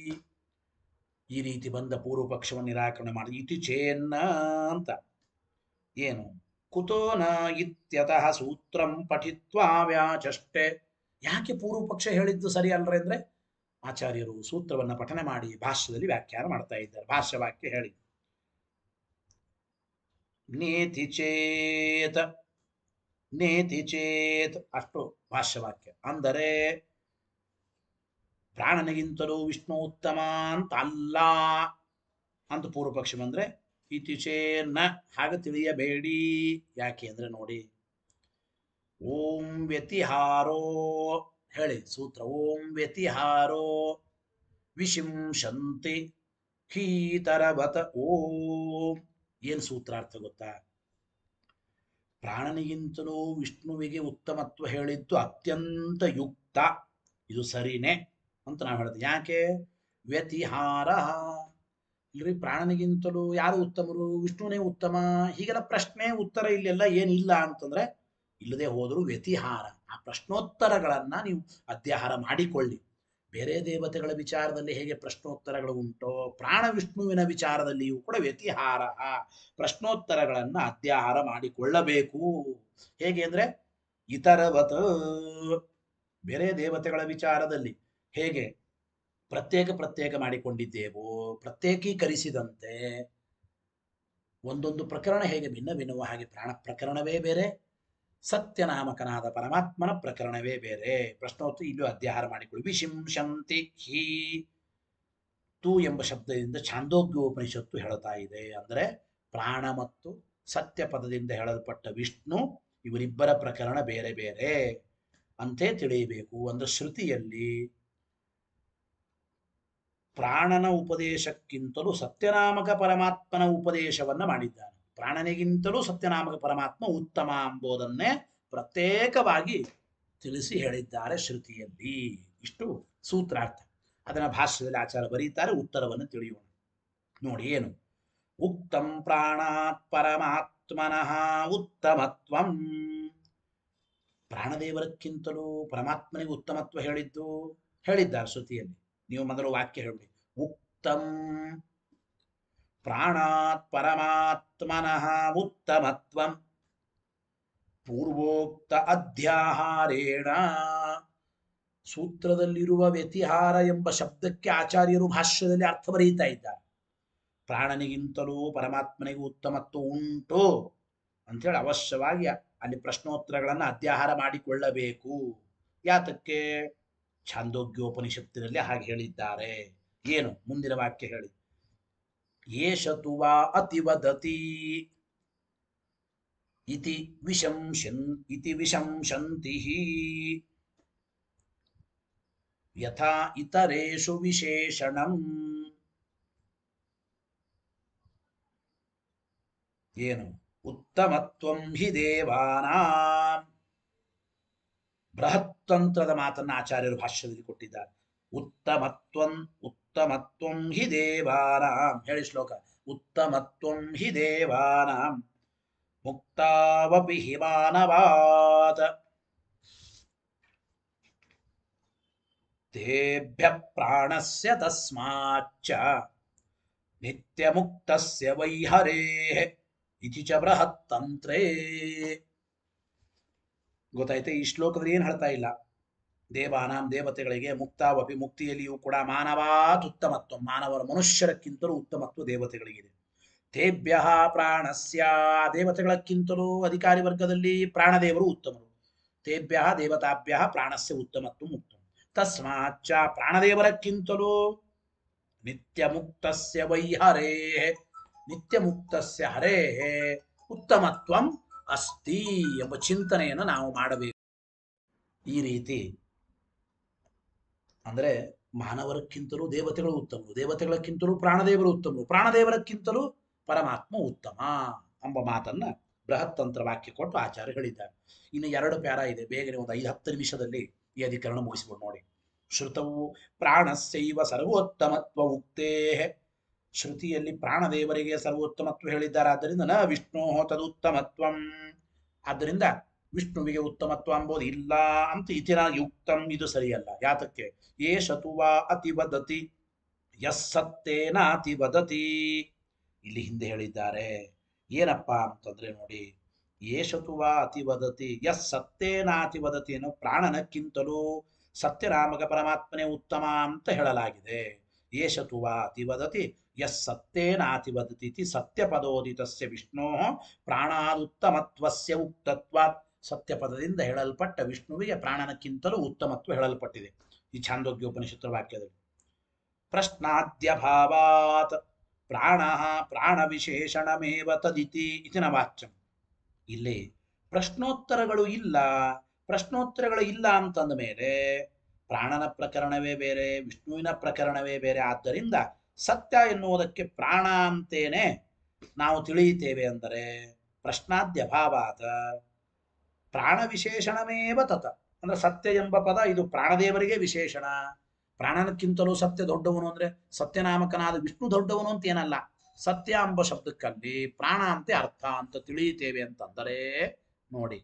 ಈ ರೀತಿ ಬಂದ ಪೂರ್ವ ಪಕ್ಷವನ್ನು ನಿರಾಕರಣೆ ಮಾಡಿ ಇತಿ ಚೇನ್ನ ಅಂತ ಏನು ಕುತೋ ನ ಇತ್ಯತಃ ಸೂತ್ರಂ ಪಠಿತ್ವಾ ವ್ಯಾಚಷ್ಟೆ ಯಾಕೆ ಪೂರ್ವ ಪಕ್ಷ ಹೇಳಿದ್ದು ಸರಿ ಅಲ್ರಿ ಅಂದ್ರೆ ಆಚಾರ್ಯರು ಸೂತ್ರವನ್ನ ಪಠನೆ ಮಾಡಿ ಭಾಷ್ಯದಲ್ಲಿ ವ್ಯಾಖ್ಯಾನ ಮಾಡ್ತಾ ಇದ್ದಾರೆ ಭಾಷ್ಯ ವಾಕ್ಯ ಹೇಳಿ ನೇತಿ ಚೇತ್ ನೇತಿ ಚೇತ್ ಅಷ್ಟು ಭಾಷ್ಯವಾಕ್ಯ ಅಂದರೆ ಪ್ರಾಣನಿಗಿಂತಲೂ ವಿಷ್ಣು ಉತ್ತಮ ಅಂತ ಅಲ್ಲ ಅಂತ ಪೂರ್ವ ಪಕ್ಷ ಬಂದ್ರೆ ಇತಿಚೇನ ಹಾಗೆ ತಿಳಿಯಬೇಡಿ ಯಾಕೆ ಅಂದ್ರೆ ನೋಡಿ ಓಂ ವ್ಯತಿಹಾರೋ ಹೇಳಿ ಸೂತ್ರ ಓಂ ವ್ಯತಿಹಾರೋ ವಿಶಿಂಶಂತಿ ಹೀತರವತ ಓಂ ಏನ್ ಸೂತ್ರಾರ್ಥ ಗೊತ್ತಾ ಪ್ರಾಣನಿಗಿಂತಲೂ ವಿಷ್ಣುವಿಗೆ ಉತ್ತಮತ್ವ ಹೇಳಿದ್ದು ಅತ್ಯಂತ ಯುಕ್ತ ಇದು ಸರಿನೇ ಅಂತ ನಾವು ಹೇಳ್ತೀವಿ ಯಾಕೆ ವ್ಯತಿಹಾರ ಇಲ್ರಿ ಪ್ರಾಣನಿಗಿಂತಲೂ ಯಾರು ಉತ್ತಮರು ವಿಷ್ಣುನೇ ಉತ್ತಮ ಹೀಗೆಲ್ಲ ಪ್ರಶ್ನೆ ಉತ್ತರ ಇಲ್ಲೆಲ್ಲ ಏನಿಲ್ಲ ಅಂತಂದ್ರೆ ಇಲ್ಲದೆ ಹೋದರೂ ವ್ಯತಿಹಾರ ಆ ಪ್ರಶ್ನೋತ್ತರಗಳನ್ನ ನೀವು ಅಧ್ಯಾಹಾರ ಮಾಡಿಕೊಳ್ಳಿ ಬೇರೆ ದೇವತೆಗಳ ವಿಚಾರದಲ್ಲಿ ಹೇಗೆ ಪ್ರಶ್ನೋತ್ತರಗಳು ಉಂಟೋ ಪ್ರಾಣ ವಿಷ್ಣುವಿನ ವಿಚಾರದಲ್ಲಿಯೂ ಕೂಡ ವ್ಯತಿಹಾರ ಪ್ರಶ್ನೋತ್ತರಗಳನ್ನ ಅಧ್ಯಾಹಾರ ಮಾಡಿಕೊಳ್ಳಬೇಕು ಹೇಗೆ ಅಂದ್ರೆ ಇತರವತ ಬೇರೆ ದೇವತೆಗಳ ವಿಚಾರದಲ್ಲಿ ಹೇಗೆ ಪ್ರತ್ಯೇಕ ಪ್ರತ್ಯೇಕ ಮಾಡಿಕೊಂಡಿದ್ದೇವೋ ಪ್ರತ್ಯೇಕೀಕರಿಸಿದಂತೆ ಒಂದೊಂದು ಪ್ರಕರಣ ಹೇಗೆ ಭಿನ್ನ ಭಿನ್ನವ ಹಾಗೆ ಪ್ರಾಣ ಪ್ರಕರಣವೇ ಬೇರೆ ಸತ್ಯನಾಮಕನಾದ ಪರಮಾತ್ಮನ ಪ್ರಕರಣವೇ ಬೇರೆ ಪ್ರಶ್ನೋತ್ತರ ಇಲ್ಲೂ ಅಧ್ಯಾಹಾರ ಮಾಡಿಕೊಳ್ಳಿ ವಿಶಿಂಶಂತಿ ಹಿ ತು ಎಂಬ ಶಬ್ದದಿಂದ ಛಾಂದೋಗ್ಯೋಪನಿಷತ್ತು ಹೇಳ್ತಾ ಇದೆ ಅಂದ್ರೆ ಪ್ರಾಣ ಮತ್ತು ಸತ್ಯ ಪದದಿಂದ ಹೇಳಲ್ಪಟ್ಟ ವಿಷ್ಣು ಇವರಿಬ್ಬರ ಪ್ರಕರಣ ಬೇರೆ ಬೇರೆ ಅಂತೆ ತಿಳಿಯಬೇಕು ಅಂದ್ರೆ ಶ್ರುತಿಯಲ್ಲಿ ಪ್ರಾಣನ ಉಪದೇಶಕ್ಕಿಂತಲೂ ಸತ್ಯನಾಮಕ ಪರಮಾತ್ಮನ ಉಪದೇಶವನ್ನ ಮಾಡಿದ್ದಾನೆ ಪ್ರಾಣನಿಗಿಂತಲೂ ಸತ್ಯನಾಮಕ ಪರಮಾತ್ಮ ಉತ್ತಮ ಎಂಬುದನ್ನೇ ಪ್ರತ್ಯೇಕವಾಗಿ ತಿಳಿಸಿ ಹೇಳಿದ್ದಾರೆ ಶ್ರುತಿಯಲ್ಲಿ ಇಷ್ಟು ಸೂತ್ರಾರ್ಥ ಅದನ್ನ ಭಾಷ್ಯದಲ್ಲಿ ಆಚಾರ ಬರೀತಾರೆ ಉತ್ತರವನ್ನು ತಿಳಿಯೋಣ ನೋಡಿ ಏನು ಉಕ್ತಂ ಪ್ರಾಣಾತ್ ಪರಮಾತ್ಮನಃ ಉತ್ತಮತ್ವಂ ಪ್ರಾಣದೇವರಕ್ಕಿಂತಲೂ ಪರಮಾತ್ಮನಿಗೆ ಉತ್ತಮತ್ವ ಹೇಳಿದ್ದು ಹೇಳಿದ್ದಾರೆ ಶ್ರುತಿಯಲ್ಲಿ ನೀವು ಮೊದಲು ವಾಕ್ಯ ಹೇಳಿ ಉಕ್ತಂ ಪ್ರಾಣಾತ್ ಪರಮಾತ್ಮನಃ ಉತ್ತಮತ್ವಂ ಪೂರ್ವೋಕ್ತ ಅಧ್ಯಾಹಾರೇಣ ಸೂತ್ರದಲ್ಲಿರುವ ವ್ಯತಿಹಾರ ಎಂಬ ಶಬ್ದಕ್ಕೆ ಆಚಾರ್ಯರು ಭಾಷ್ಯದಲ್ಲಿ ಅರ್ಥ ಬರೆಯುತ್ತಾ ಇದ್ದಾರೆ ಪ್ರಾಣನಿಗಿಂತಲೂ ಪರಮಾತ್ಮನಿಗೆ ಉತ್ತಮತ್ವ ಉಂಟು ಅಂಥೇಳಿ ಅವಶ್ಯವಾಗಿ ಅಲ್ಲಿ ಪ್ರಶ್ನೋತ್ತರಗಳನ್ನು ಅಧ್ಯಾಹಾರ ಮಾಡಿಕೊಳ್ಳಬೇಕು ಯಾತಕ್ಕೆ ಛಾಂದೋಗ್ಯೋಪನಿಷತ್ತಿನಲ್ಲಿ ಹಾಗೆ ಹೇಳಿದ್ದಾರೆ ಏನು ಮುಂದಿನ ವಾಕ್ಯ ಹೇಳಿ ಏಷತು ವಾ ಅತಿವದತಿ ಇತಿ ವಿಶಂಶನ್ ಇತಿ ವಿಶಂಶಂತಿ ಯಥಾ ಇತರೇಷು ವಿಶೇಷಣಂ ಏನು ಉತ್ತಮತ್ವಂ ಹಿ ದೇವಾನಾಂ ಬೃಹತ್ತಂತ್ರದ ಮಾತನ್ನ ಆಚಾರ್ಯರು ಭಾಷ್ಯದಲ್ಲಿ ಕೊಟ್ಟಿದ್ದಾರೆ ಉತ್ತಮತ್ವಂ ಉತ್ತಮತ್ವಂ ಹಿ ದೇವಾನಾಂ ಹೇಳಿ ಶ್ಲೋಕ ಉತ್ತಮತ್ವಂ ಹಿ ದೇವಾನಾಂ ಮುಕ್ತಾವಪಿ ಹಿ ಮಾನವಾದ ತೇಭ್ಯ ಪ್ರಾಣಸ್ಯ ತಸ್ಮಾಚ್ಚ ನಿತ್ಯಮುಕ್ತಸ್ಯ ವೈಹರೇಃ ಇತಿ ಚ ಬೃಹತ್ತಂತ್ರೇ ಗೊತ್ತಾಯ್ತು ಈ ಶ್ಲೋಕದಲ್ಲಿ ಏನು ಹೇಳ್ತಾ ಇಲ್ಲ ದೇವಾನಾಂ ದೇವತೆಗಳಿಗೆ ಮುಕ್ತಾವಪಿ ಮುಕ್ತಿಯಲ್ಲಿಯೂ ಕೂಡ ಮಾನವಾತ್ ಉತ್ತಮತ್ವ ಮಾನವರ ಮನುಷ್ಯರಕ್ಕಿಂತಲೂ ಉತ್ತಮತ್ವ ದೇವತೆಗಳಿಗಿದೆ ತೇಭ್ಯ ಪ್ರಾಣಸ್ಯ ದೇವತೆಗಳಕ್ಕಿಂತಲೂ ಅಧಿಕಾರಿ ವರ್ಗದಲ್ಲಿ ಪ್ರಾಣದೇವರು ಉತ್ತಮರು ತೇಭ್ಯ ದೇವತಾಭ್ಯ ಪ್ರಾಣಸ್ಯ ಉತ್ತಮತ್ವ ಮುಕ್ತ ತಸ್ಮಾಚ್ಚ ಪ್ರಾಣದೇವರಕ್ಕಿಂತಲೂ ನಿತ್ಯ ಮುಕ್ತಸ್ಯ ವೈಹರೇ ನಿತ್ಯ ಮುಕ್ತಸ್ಯ ಹರೇ ಉತ್ತಮತ್ವಂ ಅಸ್ತಿ ಎಂಬ ಚಿಂತನೆಯನ್ನು ನಾವು ಮಾಡಬೇಕು ಈ ರೀತಿ ಅಂದ್ರೆ ಮಾನವರಕ್ಕಿಂತಲೂ ದೇವತೆಗಳು ಉತ್ತಮರು ದೇವತೆಗಳಕ್ಕಿಂತಲೂ ಪ್ರಾಣದೇವರು ಉತ್ತಮರು ಪ್ರಾಣದೇವರಕ್ಕಿಂತಲೂ ಪರಮಾತ್ಮ ಉತ್ತಮ ಎಂಬ ಮಾತನ್ನ ಬೃಹತ್ತಂತ್ರ ವಾಕ್ಯ ಕೊಟ್ಟು ಆಚಾರ್ಯ ಹೇಳಿದ್ದಾರೆ ಇನ್ನು ಎರಡು ಪ್ಯಾರ ಇದೆ ಬೇಗನೆ ಒಂದು ಐದು ಹತ್ತು ನಿಮಿಷದಲ್ಲಿ ಈ ಅಧಿಕರಣ ಮುಗಿಸಿಬಿಟ್ಟು ನೋಡಿ ಶ್ರುತವು ಪ್ರಾಣಸ್ಯೈವ ಸರ್ವೋತ್ತಮತ್ವ ಉಕ್ತೇ ಶ್ರುತಿಯಲ್ಲಿ ಪ್ರಾಣದೇವರಿಗೆ ಸರ್ವೋತ್ತಮತ್ವ ಹೇಳಿದ್ದಾರೆ ಆದ್ದರಿಂದ ನ ವಿಷ್ಣು ತದುತ್ತಮತ್ವಂ ಆದ್ದರಿಂದ ವಿಷ್ಣುವಿಗೆ ಉತ್ತಮತ್ವ ಎಂಬುದು ಇಲ್ಲ ಅಂತ ಇತಿನ ಯುಕ್ತಂ ಇದು ಸರಿಯಲ್ಲ ಯಾತಕ್ಕೆ ಏ ಶತುವಾ ಅತಿ ವದತಿ ಯಸ್ಸತ್ತೇನ ಅತಿ ವದತಿ ಇಲ್ಲಿ ಹಿಂದೆ ಹೇಳಿದ್ದಾರೆ ಏನಪ್ಪ ಅಂತಂದ್ರೆ ನೋಡಿ ಏಷತುವಾ ಅತಿ ವದತಿ ಯಸ್ ಸತ್ತೇನಾತಿ ವದತಿ ಅನ್ನೋ ಪ್ರಾಣನಕ್ಕಿಂತಲೂ ಸತ್ಯರಾಮಕ ಪರಮಾತ್ಮನೇ ಉತ್ತಮ ಅಂತ ಹೇಳಲಾಗಿದೆ ಏಷತುವಾ ಅತಿ ವದತಿ ಯಸ್ ಸತ್ತೇನಾತಿ ವದತಿ ಇತಿ ಸತ್ಯಪದೋದಿತಸ್ಯ ವಿಷ್ಣೋ ಪ್ರಾಣಾದುತ್ತಮತ್ವಸ್ಯ ಉಕ್ತತ್ವಾತ್ ಸತ್ಯಪದದಿಂದ ಹೇಳಲ್ಪಟ್ಟ ವಿಷ್ಣುವಿಗೆ ಪ್ರಾಣನಕ್ಕಿಂತಲೂ ಉತ್ತಮತ್ವ ಹೇಳಲ್ಪಟ್ಟಿದೆ ಈ ಛಾಂದೋಗ್ಯೋಪನಿಷತ್ತರ ವಾಕ್ಯದಲ್ಲಿ ಪ್ರಶ್ನಾದ್ಯಭಾವಾತ್ ಪ್ರಾಣ ಪ್ರಾಣ ವಿಶೇಷಣಮೇವ ತದಿತಿ ಇತಿನ ವಾಚ್ಯಂ ಇಲ್ಲಿ ಪ್ರಶ್ನೋತ್ತರಗಳು ಇಲ್ಲ ಪ್ರಶ್ನೋತ್ತರಗಳು ಇಲ್ಲ ಅಂತಂದ ಮೇಲೆ ಪ್ರಾಣನ ಪ್ರಕರಣವೇ ಬೇರೆ ವಿಷ್ಣುವಿನ ಪ್ರಕರಣವೇ ಬೇರೆ ಆದ್ದರಿಂದ ಸತ್ಯ ಎನ್ನುವುದಕ್ಕೆ ಪ್ರಾಣ ಅಂತೇನೆ ನಾವು ತಿಳಿಯುತ್ತೇವೆ ಅಂದರೆ ಪ್ರಶ್ನಾದ್ಯಭಾವಾತ ಪ್ರಾಣ ವಿಶೇಷಣಮೇವ ತತ ಅಂದ್ರೆ ಸತ್ಯ ಎಂಬ ಪದ ಇದು ಪ್ರಾಣದೇವರಿಗೆ ವಿಶೇಷಣ ಪ್ರಾಣನಕ್ಕಿಂತಲೂ ಸತ್ಯ ದೊಡ್ಡವನು ಅಂದ್ರೆ ಸತ್ಯನಾಮಕನಾದ ವಿಷ್ಣು ದೊಡ್ಡವನು ಅಂತ ಏನಲ್ಲ ಸತ್ಯ ಎಂಬ ಶಬ್ದಕ್ಕಲ್ಲಿ ಪ್ರಾಣ ಅಂತೆ ಅರ್ಥ ಅಂತ ತಿಳಿಯುತ್ತೇವೆ ಅಂತಂದರೆ ನೋಡಿ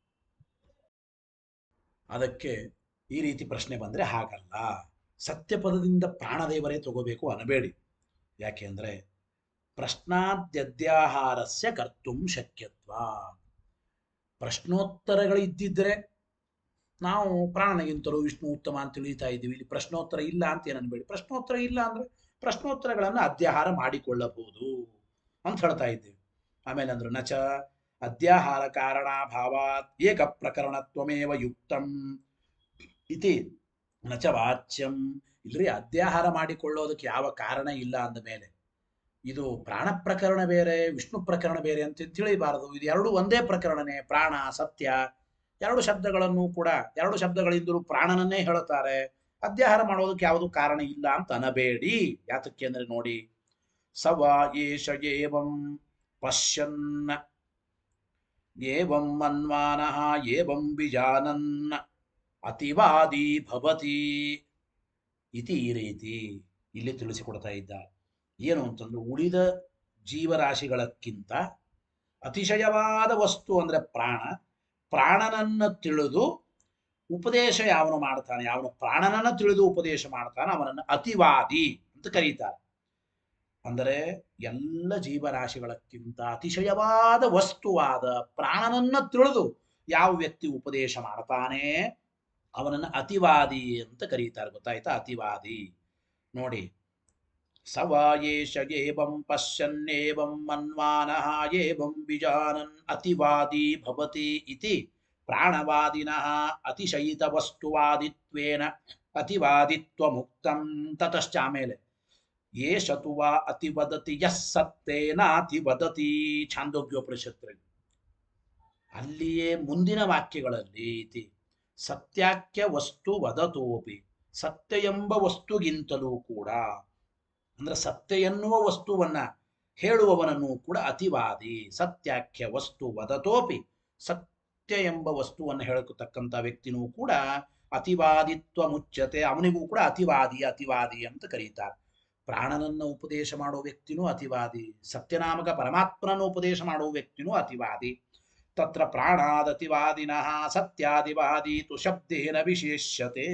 ಅದಕ್ಕೆ ಈ ರೀತಿ ಪ್ರಶ್ನೆ ಬಂದ್ರೆ ಹಾಗಲ್ಲ ಸತ್ಯ ಪದದಿಂದ ಪ್ರಾಣದೇವರೇ ತಗೋಬೇಕು ಅನಬೇಡಿ ಯಾಕೆಂದ್ರೆ ಪ್ರಶ್ನಾದ್ಯದ್ಯಾಹಾರಸ್ಯ ಕರ್ತುಂ ಶಕ್ಯತ್ವ ಪ್ರಶ್ನೋತ್ತರಗಳು ಇದ್ದಿದ್ರೆ ನಾವು ಪ್ರಾಣನಿಗಿಂತಲೂ ವಿಷ್ಣು ಉತ್ತಮ ಅಂತ ತಿಳಿತಾ ಇದ್ದೀವಿ ಇಲ್ಲಿ ಪ್ರಶ್ನೋತ್ತರ ಇಲ್ಲ ಅಂತ ಏನನ್ಬೇಡಿ ಪ್ರಶ್ನೋತ್ತರ ಇಲ್ಲ ಅಂದ್ರೆ ಪ್ರಶ್ನೋತ್ತರಗಳನ್ನು ಅಧ್ಯಾಹಾರ ಮಾಡಿಕೊಳ್ಳಬಹುದು ಅಂತ ಹೇಳ್ತಾ ಇದ್ದೀವಿ ಆಮೇಲೆ ಅಂದ್ರೆ ನಚ ಅಧ್ಯಾಹಾರ ಕಾರಣಾಭಾವಾತ್ ಏಕ ಪ್ರಕರಣತ್ವಮೇವ ಯುಕ್ತಂ ಇತಿ ನಚ ವಾಚ್ಯಂ ಇಲ್ರಿ ಅಧ್ಯಾಹಾರ ಮಾಡಿಕೊಳ್ಳೋದಕ್ಕೆ ಯಾವ ಕಾರಣ ಇಲ್ಲ ಅಂದ ಮೇಲೆ ಇದು ಪ್ರಾಣ ಪ್ರಕರಣ ಬೇರೆ ವಿಷ್ಣು ಪ್ರಕರಣ ಬೇರೆ ಅಂತ ತಿಳಿಬಾರದು ಇದು ಎರಡು ಒಂದೇ ಪ್ರಕರಣನೇ ಪ್ರಾಣ ಸತ್ಯ ಎರಡು ಶಬ್ದಗಳನ್ನು ಕೂಡ ಎರಡು ಶಬ್ದಗಳಿಂದಲೂ ಪ್ರಾಣನನ್ನೇ ಹೇಳುತ್ತಾರೆ ಅಧ್ಯಾಹಾರ ಮಾಡೋದಕ್ಕೆ ಯಾವುದು ಕಾರಣ ಇಲ್ಲ ಅಂತ ಅನಬೇಡಿ ಯಾತಕ್ಕೆ ಅಂದ್ರೆ ನೋಡಿ ಸವ ಏಷ ಏವಂ ಪಶ್ಯನ್ ಏವಂ ಮನ್ವಾನಃ ಏವಂ ಬಿಜಾನನ್ ಅತಿವಾದಿ ಭವತಿ ಇತಿ ಈ ರೀತಿ ಇಲ್ಲಿ ತಿಳಿಸಿಕೊಡ್ತಾ ಇದ್ದಾರೆ ಏನು ಅಂತಂದ್ರೆ ಉಳಿದ ಜೀವರಾಶಿಗಳಕ್ಕಿಂತ ಅತಿಶಯವಾದ ವಸ್ತು ಅಂದ್ರೆ ಪ್ರಾಣ ಪ್ರಾಣನನ್ನ ತಿಳಿದು ಉಪದೇಶ ಯಾವನು ಮಾಡ್ತಾನೆ ಯಾವನು ಪ್ರಾಣನನ್ನ ತಿಳಿದು ಉಪದೇಶ ಮಾಡ್ತಾನೆ ಅವನನ್ನು ಅತಿವಾದಿ ಅಂತ ಕರೀತಾರೆ ಅಂದರೆ ಎಲ್ಲ ಜೀವರಾಶಿಗಳಕ್ಕಿಂತ ಅತಿಶಯವಾದ ವಸ್ತುವಾದ ಪ್ರಾಣನನ್ನ ತಿಳಿದು ಯಾವ ವ್ಯಕ್ತಿ ಉಪದೇಶ ಮಾಡ್ತಾನೆ ಅವನನ್ನು ಅತಿವಾದಿ ಅಂತ ಕರೀತಾರೆ ಗೊತ್ತಾಯ್ತಾ ಅತಿವಾದಿ ನೋಡಿ ಸವಾಯೇಷ ಏವಂ ಪಶ್ಯನ್ನೇವಂ ಮನ್ವಾನಃ ಏವಂ ಬಿಜಾನನ್ ಅತಿವಾದಿ ಭವತಿ ಇತಿ ಪ್ರಾಣವಾದಿನಃ ಅತಿಶಯಿತ ವಸ್ತುವಾದಿತ್ವೇನ ಅತಿವಾದಿತ್ವ ಮುಕ್ತಂ ತತಶ್ಚ ಆಮೇಲೆ ಏಷತು ವಾ ಅತಿವದತಿ ಯಸ್ ಸತ್ತೇನ ಅತಿವದತಿ ಛಾಂದೋಗ್ಯೋಪನಿಷತ್ರಲ್ಲಿ ಅಲ್ಲಿಯೇ ಮುಂದಿನ ವಾಕ್ಯಗಳಲ್ಲಿ ಇತಿ ಸತ್ಯಾಖ್ಯ ವಸ್ತು ವದತೋಪಿ ಸತ್ಯ ಎಂಬ ವಸ್ತುಗಿಂತಲೂ ಕೂಡ ಅಂದ್ರೆ ಸತ್ಯ ಎನ್ನುವ ವಸ್ತುವನ್ನ ಹೇಳುವವನನ್ನು ಕೂಡ ಅತಿವಾದಿ ಸತ್ಯಾಖ್ಯ ವಸ್ತು ವದತೋಪಿ ಸತ್ಯ ಎಂಬ ವಸ್ತುವನ್ನು ಹೇಳತಕ್ಕಂಥ ವ್ಯಕ್ತಿನೂ ಕೂಡ ಅತಿವಾದಿತ್ವ ಮುಚ್ಚತೆ ಅವನಿಗೂ ಕೂಡ ಅತಿವಾದಿ ಅತಿವಾದಿ ಅಂತ ಕರೀತಾರೆ ಪ್ರಾಣನನ್ನ ಉಪದೇಶ ಮಾಡೋ ವ್ಯಕ್ತಿನೂ ಅತಿವಾದಿ ಸತ್ಯನಾಮಕ ಪರಮಾತ್ಮನನ್ನು ಉಪದೇಶ ಮಾಡುವ ವ್ಯಕ್ತಿನೂ ಅತಿವಾದಿ ತತ್ರ ಪ್ರಾಣಾದತಿವಾದಿನಃ ಸತ್ಯಾದಿವಾದಿ ತು ಶಬ್ದೇನ ವಿಶೇಷ್ಯತೆ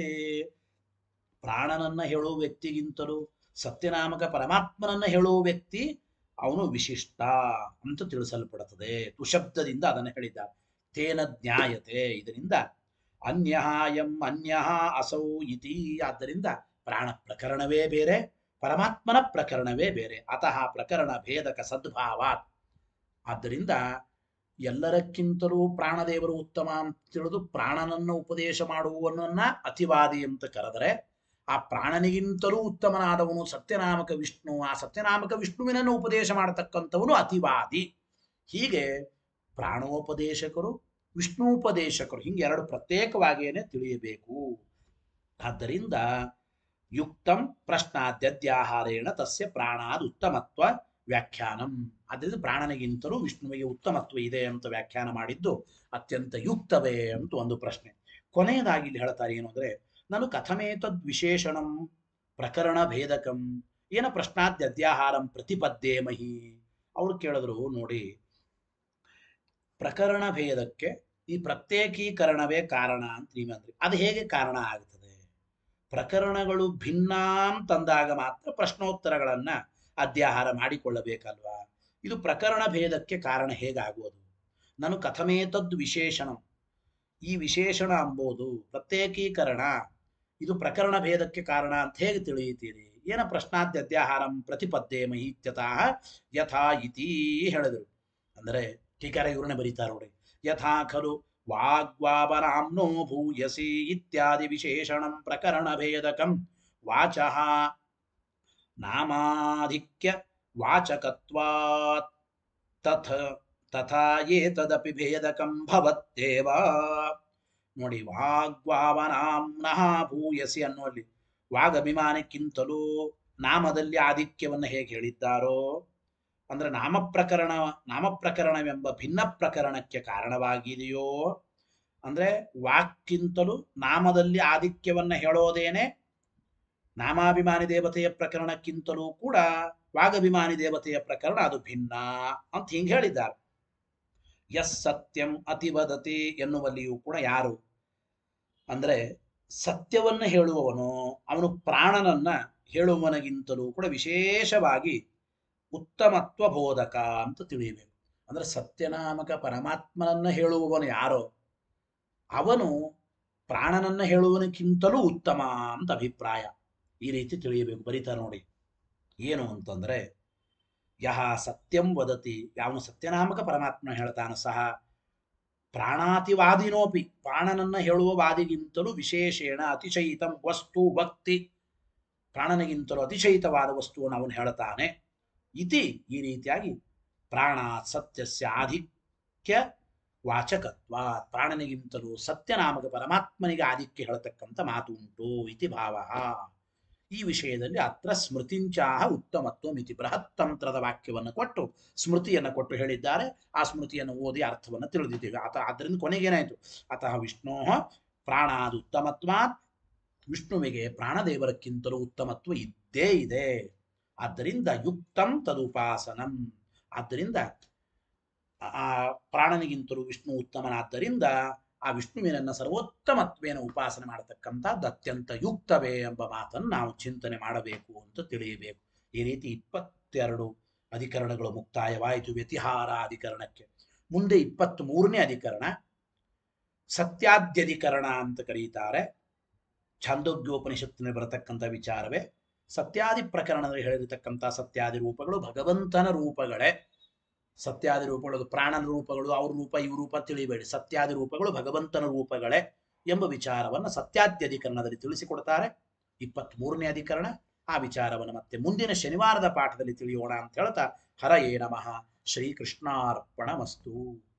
ಪ್ರಾಣನನ್ನ ಹೇಳುವ ವ್ಯಕ್ತಿಗಿಂತಲೂ ಸತ್ಯನಾಮಕ ಪರಮಾತ್ಮನನ್ನ ಹೇಳುವ ವ್ಯಕ್ತಿ ಅವನು ವಿಶಿಷ್ಟ ಅಂತ ತಿಳಿಸಲ್ಪಡುತ್ತದೆ ತುಶಬ್ದದಿಂದ ಅದನ್ನು ಹೇಳಿದ್ದಾರೆ ತೇನ ಜ್ಞಾಯತೆ ಇದರಿಂದ ಅನ್ಯ ಎಂ ಅನ್ಯ ಅಸೌ ಇತಿ ಆದ್ದರಿಂದ ಪ್ರಾಣ ಪ್ರಕರಣವೇ ಬೇರೆ ಪರಮಾತ್ಮನ ಪ್ರಕರಣವೇ ಬೇರೆ ಅತಃ ಪ್ರಕರಣ ಭೇದಕ ಸದ್ಭಾವಾತ್ ಆದ್ದರಿಂದ ಎಲ್ಲರಕ್ಕಿಂತಲೂ ಪ್ರಾಣದೇವರು ಉತ್ತಮ ಅಂತ ತಿಳಿದು ಪ್ರಾಣನನ್ನು ಉಪದೇಶ ಮಾಡುವವನನ್ನ ಅತಿವಾದಿ ಅಂತ ಕರೆದರೆ ಆ ಪ್ರಾಣನಿಗಿಂತಲೂ ಉತ್ತಮನಾದವನು ಸತ್ಯನಾಮಕ ವಿಷ್ಣು ಆ ಸತ್ಯನಾಮಕ ವಿಷ್ಣುವಿನನ್ನು ಉಪದೇಶ ಮಾಡತಕ್ಕಂಥವನು ಅತಿವಾದಿ ಹೀಗೆ ಪ್ರಾಣೋಪದೇಶಕರು ವಿಷ್ಣುಪದೇಶಕರು ಹಿಂಗೆ ಎರಡು ಪ್ರತ್ಯೇಕವಾಗಿಯೇ ತಿಳಿಯಬೇಕು ಆದ್ದರಿಂದ ಯುಕ್ತಂ ಪ್ರಶ್ನಾದ್ಯದ್ಯಾಹಾರೇಣ ತಸ್ಯ ಪ್ರಾಣಾದ್ ಉತ್ತಮತ್ವ ವ್ಯಾಖ್ಯಾನಂ ಅದರಿಂದ ಪ್ರಾಣನಿಗಿಂತಲೂ ವಿಷ್ಣುವಿಗೆ ಉತ್ತಮತ್ವ ಇದೆ ಅಂತ ವ್ಯಾಖ್ಯಾನ ಮಾಡಿದ್ದು ಅತ್ಯಂತ ಯುಕ್ತವೇ ಅಂತ ಒಂದು ಪ್ರಶ್ನೆ ಕೊನೆಯದಾಗಿ ಇಲ್ಲಿ ಹೇಳ್ತಾರೆ ಏನು ಅಂದ್ರೆ ನಾನು ಕಥಮೇತದ್ ವಿಶೇಷಣಂ ಪ್ರಕರಣ ಭೇದಕಂ ಏನ ಪ್ರಶ್ನಾದ್ಯದ್ಯಾಹಾರಂ ಪ್ರತಿಪದ್ದೇಮಹಿ ಅವ್ರು ಕೇಳಿದ್ರು ನೋಡಿ ಪ್ರಕರಣ ಭೇದಕ್ಕೆ ಈ ಪ್ರತ್ಯೇಕೀಕರಣವೇ ಕಾರಣ ಅಂತ ನೀವಂದ್ರಿ ಅದು ಹೇಗೆ ಕಾರಣ ಆಗ್ತದೆ ಪ್ರಕರಣಗಳು ಭಿನ್ನ ಅಂತಂದಾಗ ಮಾತ್ರ ಪ್ರಶ್ನೋತ್ತರಗಳನ್ನ ಅಧ್ಯಾಹಾರ ಮಾಡಿಕೊಳ್ಳಬೇಕಲ್ವಾ ಇದು ಪ್ರಕರಣ ಭೇದಕ್ಕೆ ಕಾರಣ ಹೇಗಾಗುವುದು ನಾನು ಕಥಮೇತದ್ ವಿಶೇಷಣಂ ಈ ವಿಶೇಷಣ ಅಂಬೋದು ಪ್ರತ್ಯೇಕೀಕರಣ ಇದು ಪ್ರಕರಣ ಭೇದಕ್ಕೆ ಕಾರಣ ಅಂತ ಹೇಗೆ ತಿಳಿಯುತ್ತೀರಿ ಏನ ಪ್ರಶ್ನಾದ್ಯದ್ಯಾಹಾರಂ ಪ್ರತಿಪದ್ದೇಮ ಇತ್ಯತಃ ಯಥಾ ಇತಿ ಹೇಳಿದರು ಅಂದರೆ ಟೀಕಾರ ಇವ್ರನ್ನ ಬರೀತಾರೆ ನೋಡಿ ಯಥಾ ಖಲು ವಾಗ್ವಾವರಾಮ್ನೋ ಭೂಯಸಿ ಇತ್ಯಾದಿ ವಿಶೇಷಣಂ ಪ್ರಕರಣ ಭೇದಕಂ ವಾಚಃ ನಾಮಾಧಿಕ್ಯ ವಾಚಕತ್ವಾತ್ ತಥ ತಥಾ ಏತದಪಿ ಭೇದಕಂ ಭವತ್ತೇವ ನೋಡಿ ವಾಗ್ವಾವನಾಂನಃ ಭೂಯಸಿ ಅನ್ನುವಲ್ಲಿ ವಾಗಭಿಮಾನಕ್ಕಿಂತಲೂ ನಾಮದಲ್ಲಿ ಆಧಿಕ್ಯವನ್ನು ಹೇಗೆ ಹೇಳಿದ್ದಾರೋ ಅಂದ್ರೆ ನಾಮ ಪ್ರಕರಣ ನಾಮ ಪ್ರಕರಣವೆಂಬ ಭಿನ್ನ ಪ್ರಕರಣಕ್ಕೆ ಕಾರಣವಾಗಿದೆಯೋ ಅಂದ್ರೆ ವಾಕ್ಕಿಂತಲೂ ನಾಮದಲ್ಲಿ ಆಧಿಕ್ಯವನ್ನ ಹೇಳೋದೇನೆ ನಾಮಾಭಿಮಾನಿ ದೇವತೆಯ ಪ್ರಕರಣಕ್ಕಿಂತಲೂ ಕೂಡ ವಾಗಭಿಮಾನಿ ದೇವತೆಯ ಪ್ರಕರಣ ಅದು ಭಿನ್ನ ಅಂತ ಹಿಂಗೆ ಹೇಳಿದ್ದಾರೆ ಎಸ್ ಸತ್ಯಂ ಅತಿವದತಿ ಎನ್ನುವಲ್ಲಿಯೂ ಕೂಡ ಯಾರು ಅಂದ್ರೆ ಸತ್ಯವನ್ನ ಹೇಳುವವನು ಅವನು ಪ್ರಾಣನನ್ನ ಹೇಳುವವನಿಗಿಂತಲೂ ಕೂಡ ವಿಶೇಷವಾಗಿ ಉತ್ತಮತ್ವ ಬೋಧಕ ಅಂತ ತಿಳಿಯಬೇಕು ಅಂದ್ರೆ ಸತ್ಯನಾಮಕ ಪರಮಾತ್ಮನನ್ನ ಹೇಳುವವನು ಯಾರೋ ಅವನು ಪ್ರಾಣನನ್ನ ಹೇಳುವನಕ್ಕಿಂತಲೂ ಉತ್ತಮ ಅಂತ ಅಭಿಪ್ರಾಯ ಈ ರೀತಿ ತಿಳಿಯಬೇಕು ಬರೀತಾ ನೋಡಿ ಏನು ಅಂತಂದ್ರೆ ಯಹ ಸತ್ಯಂ ವದತಿ ಯಾವನು ಸತ್ಯನಾಮಕ ಪರಮಾತ್ಮ ಹೇಳ್ತಾನ ಸಹ ಪ್ರಾಣಾತಿವಾದಿನೋಪಿ ಪ್ರಾಣನನ್ನ ಹೇಳುವ ವಾದಿಗಿಂತಲೂ ವಿಶೇಷೇಣ ಅತಿಶಯಿತಂ ವಸ್ತು ಭಕ್ತಿ ಪ್ರಾಣನಿಗಿಂತಲೂ ಅತಿಶಯಿತವಾದ ವಸ್ತುವನ್ನು ಅವನು ಹೇಳ್ತಾನೆ ಇತಿ ಈ ರೀತಿಯಾಗಿ ಪ್ರಾಣ ಸತ್ಯಸ್ಯ ಆಧಿಕ್ಯ ವಾಚಕತ್ವ ಪ್ರಾಣನಿಗಿಂತಲೂ ಸತ್ಯನಾಮಕ ಪರಮಾತ್ಮನಿಗೆ ಆದಿತ್ಯ ಹೇಳತಕ್ಕಂಥ ಮಾತು ಉಂಟು ಇತಿ ಭಾವ ಈ ವಿಷಯದಲ್ಲಿ ಅತ್ರ ಸ್ಮೃತಿಂಚಾಹ ಉತ್ತಮತ್ವ ಮಿತಿ ಬೃಹತ್ ತಂತ್ರದ ವಾಕ್ಯವನ್ನು ಕೊಟ್ಟು ಸ್ಮೃತಿಯನ್ನು ಕೊಟ್ಟು ಹೇಳಿದ್ದಾರೆ ಆ ಸ್ಮೃತಿಯನ್ನು ಓದಿ ಅರ್ಥವನ್ನು ತಿಳಿದಿದ್ದೇವೆ ಆತ ಆದ್ದರಿಂದ ಕೊನೆಗೇನಾಯಿತು ಅತಃ ವಿಷ್ಣೋ ಪ್ರಾಣಾದ ಉತ್ತಮತ್ವಾತ್ ವಿಷ್ಣುವಿಗೆ ಪ್ರಾಣದೇವರಕ್ಕಿಂತಲೂ ಉತ್ತಮತ್ವ ಇದ್ದೇ ಇದೆ ಆದ್ದರಿಂದ ಯುಕ್ತಂ ತದುಪಾಸನಂ ಆದ್ದರಿಂದ ಆ ಪ್ರಾಣನಿಗಿಂತಲೂ ವಿಷ್ಣು ಉತ್ತಮನಾದ್ದರಿಂದ ಆ ವಿಷ್ಣುವಿನನ್ನ ಸರ್ವೋತ್ತಮತ್ವೇನ ಉಪಾಸನೆ ಮಾಡತಕ್ಕಂಥದ್ದು ಅತ್ಯಂತ ಯುಕ್ತವೇ ಎಂಬ ಮಾತನ್ನು ನಾವು ಚಿಂತನೆ ಮಾಡಬೇಕು ಅಂತ ತಿಳಿಯಬೇಕು ಈ ರೀತಿ ಇಪ್ಪತ್ತೆರಡು ಅಧಿಕರಣಗಳು ಮುಕ್ತಾಯವಾಯಿತು ವ್ಯತಿಹಾರ ಅಧಿಕರಣಕ್ಕೆ ಮುಂದೆ ಇಪ್ಪತ್ತ್ ಮೂರನೇ ಅಧಿಕರಣ ಸತ್ಯಾದ್ಯಧಿಕರಣ ಅಂತ ಕರೀತಾರೆ ಛಾಂದೋಗ್ಯೋಪನಿಷತ್ತಿನಲ್ಲಿ ಬರತಕ್ಕಂಥ ವಿಚಾರವೇ ಸತ್ಯಾದಿ ಪ್ರಕರಣದಲ್ಲಿ ಹೇಳಿರತಕ್ಕಂಥ ಸತ್ಯಾದಿ ರೂಪಗಳು ಭಗವಂತನ ರೂಪಗಳೇ ಸತ್ಯಾದಿ ರೂಪಗಳು ಪ್ರಾಣನ ರೂಪಗಳು ಅವ್ರ ರೂಪ ಇವ್ರ ರೂಪ ತಿಳಿಬೇಡಿ ಸತ್ಯಾದಿ ರೂಪಗಳು ಭಗವಂತನ ರೂಪಗಳೇ ಎಂಬ ವಿಚಾರವನ್ನು ಸತ್ಯಾದ್ಯಧಿಕರಣದಲ್ಲಿ ತಿಳಿಸಿಕೊಡ್ತಾರೆ ಇಪ್ಪತ್ತ್ ಮೂರನೇ ಅಧಿಕರಣ ಆ ವಿಚಾರವನ್ನು ಮತ್ತೆ ಮುಂದಿನ ಶನಿವಾರದ ಪಾಠದಲ್ಲಿ ತಿಳಿಯೋಣ ಅಂತ ಹೇಳ್ತಾ ಹರಯೇ ನಮಃ ಶ್ರೀಕೃಷ್ಣಾರ್ಪಣ ಮಸ್ತು